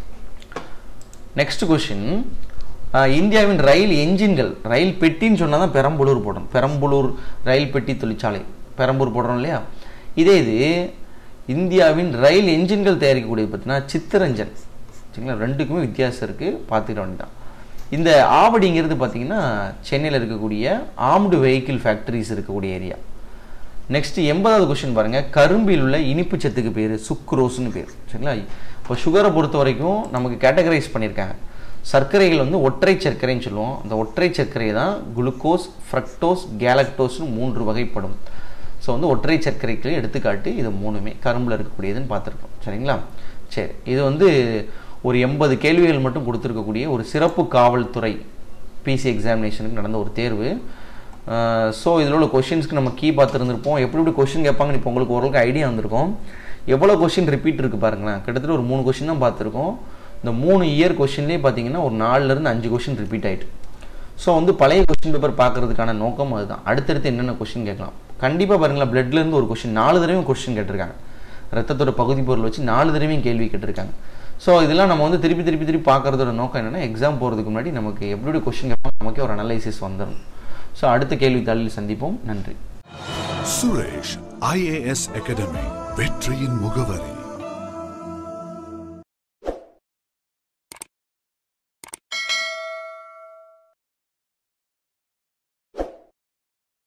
நெக்ஸ்ட் கொஷின் இந்தியாவின் ரயில் என்ஜின்கள் ரயில் பெட்டின்னு சொன்னால் தான் பெரம்பலூர் போடணும் பெரம்பலூர் ரயில் பெட்டி தொழிற்சாலை பெரம்பூர் போடுறோம் இல்லையா இதே இது இந்தியாவின் ரயில் என்ஜின்கள் தயாரிக்கக்கூடியது பார்த்தீங்கன்னா சித்தரஞ்சன் சரிங்களா ரெண்டுக்குமே வித்தியாசம் இருக்குது பார்த்துக்கிட வேண்டியதான் இந்த ஆவடிங்கிறது பார்த்தீங்கன்னா சென்னையில் இருக்கக்கூடிய ஆம்டு வெஹிக்கிள் ஃபேக்டரிஸ் இருக்கக்கூடிய ஏரியா நெக்ஸ்ட் எண்பதாவது கொஸ்டின் பாருங்கள் கரும்பில் உள்ள இனிப்பு சத்துக்கு பேர் சுக்ரோஸ்னு பேர் சரிங்களா இப்போ சுகரை பொறுத்த வரைக்கும் நமக்கு கேட்டகரைஸ் பண்ணியிருக்காங்க சர்க்கரைகள் வந்து ஒற்றை சர்க்கரைன்னு சொல்லுவோம் அந்த ஒற்றை சர்க்கரை தான் குளுக்கோஸ் ஃப்ரக்டோஸ் கேலக்டோஸ்னு மூன்று வகைப்படும் ஸோ வந்து ஒற்றை சர்க்கரைக்கு எடுத்துக்காட்டு இது மூணுமே கரும்பில் இருக்கக்கூடியதுன்னு பார்த்துருக்கோம் சரிங்களா சரி இது வந்து ஒரு எண்பது கேள்விகள் மட்டும் கொடுத்துருக்கக்கூடிய ஒரு சிறப்பு காவல்துறை பிசி எக்ஸாமினேஷனுக்கு நடந்த ஒரு தேர்வு ஸோ இதில் உள்ள கொஷின்ஸ்க்கு நம்ம கீ பார்த்துருந்துருப்போம் எப்படி எப்படி கொஷின் கேட்பாங்கன்னு இப்போ உங்களுக்கு ஓரளவுக்கு ஐடியா வந்திருக்கும் எவ்வளோ கொஷின் ரிப்பீட் இருக்குது பாருங்களேன் கிட்டத்தட்ட ஒரு மூணு கொஷின் தான் பார்த்துருக்கோம் இந்த மூணு இயர் கொஷின்லேயே பார்த்தீங்கன்னா ஒரு நாலுலேருந்து அஞ்சு கொஷின் ரிப்பீட் ஆகிட்டு ஸோ வந்து பழைய கொஷின் பேப்பர் பார்க்கறதுக்கான நோக்கம் அதுதான் அடுத்தடுத்து என்னென்ன கொஷின் கேட்கலாம் கண்டிப்பாக பாருங்களேன் பிளட்லேருந்து ஒரு கொஷின் நாலு தடவையும் கொஷின் கேட்டிருக்காங்க ரத்தத்தோட பகுதி பொருள் வச்சு நாலு தடவையும் கேள்வி கேட்டிருக்காங்க ஸோ இதெல்லாம் நம்ம வந்து திருப்பி திருப்பி திருப்பி பார்க்கறதோட நோக்கம் என்னென்னா எக்ஸாம் போகிறதுக்கு முன்னாடி நமக்கு எப்படி எப்படி கொஷின் கேட்பாங்க நமக்கே ஒரு அனலைசிஸ் வந்துடும் ஸோ அடுத்த கேள்வித்தாளில் சந்திப்போம் நன்றி சுரேஷ் ஐஏஎஸ் அகாடமி வெற்றியின் முகவரி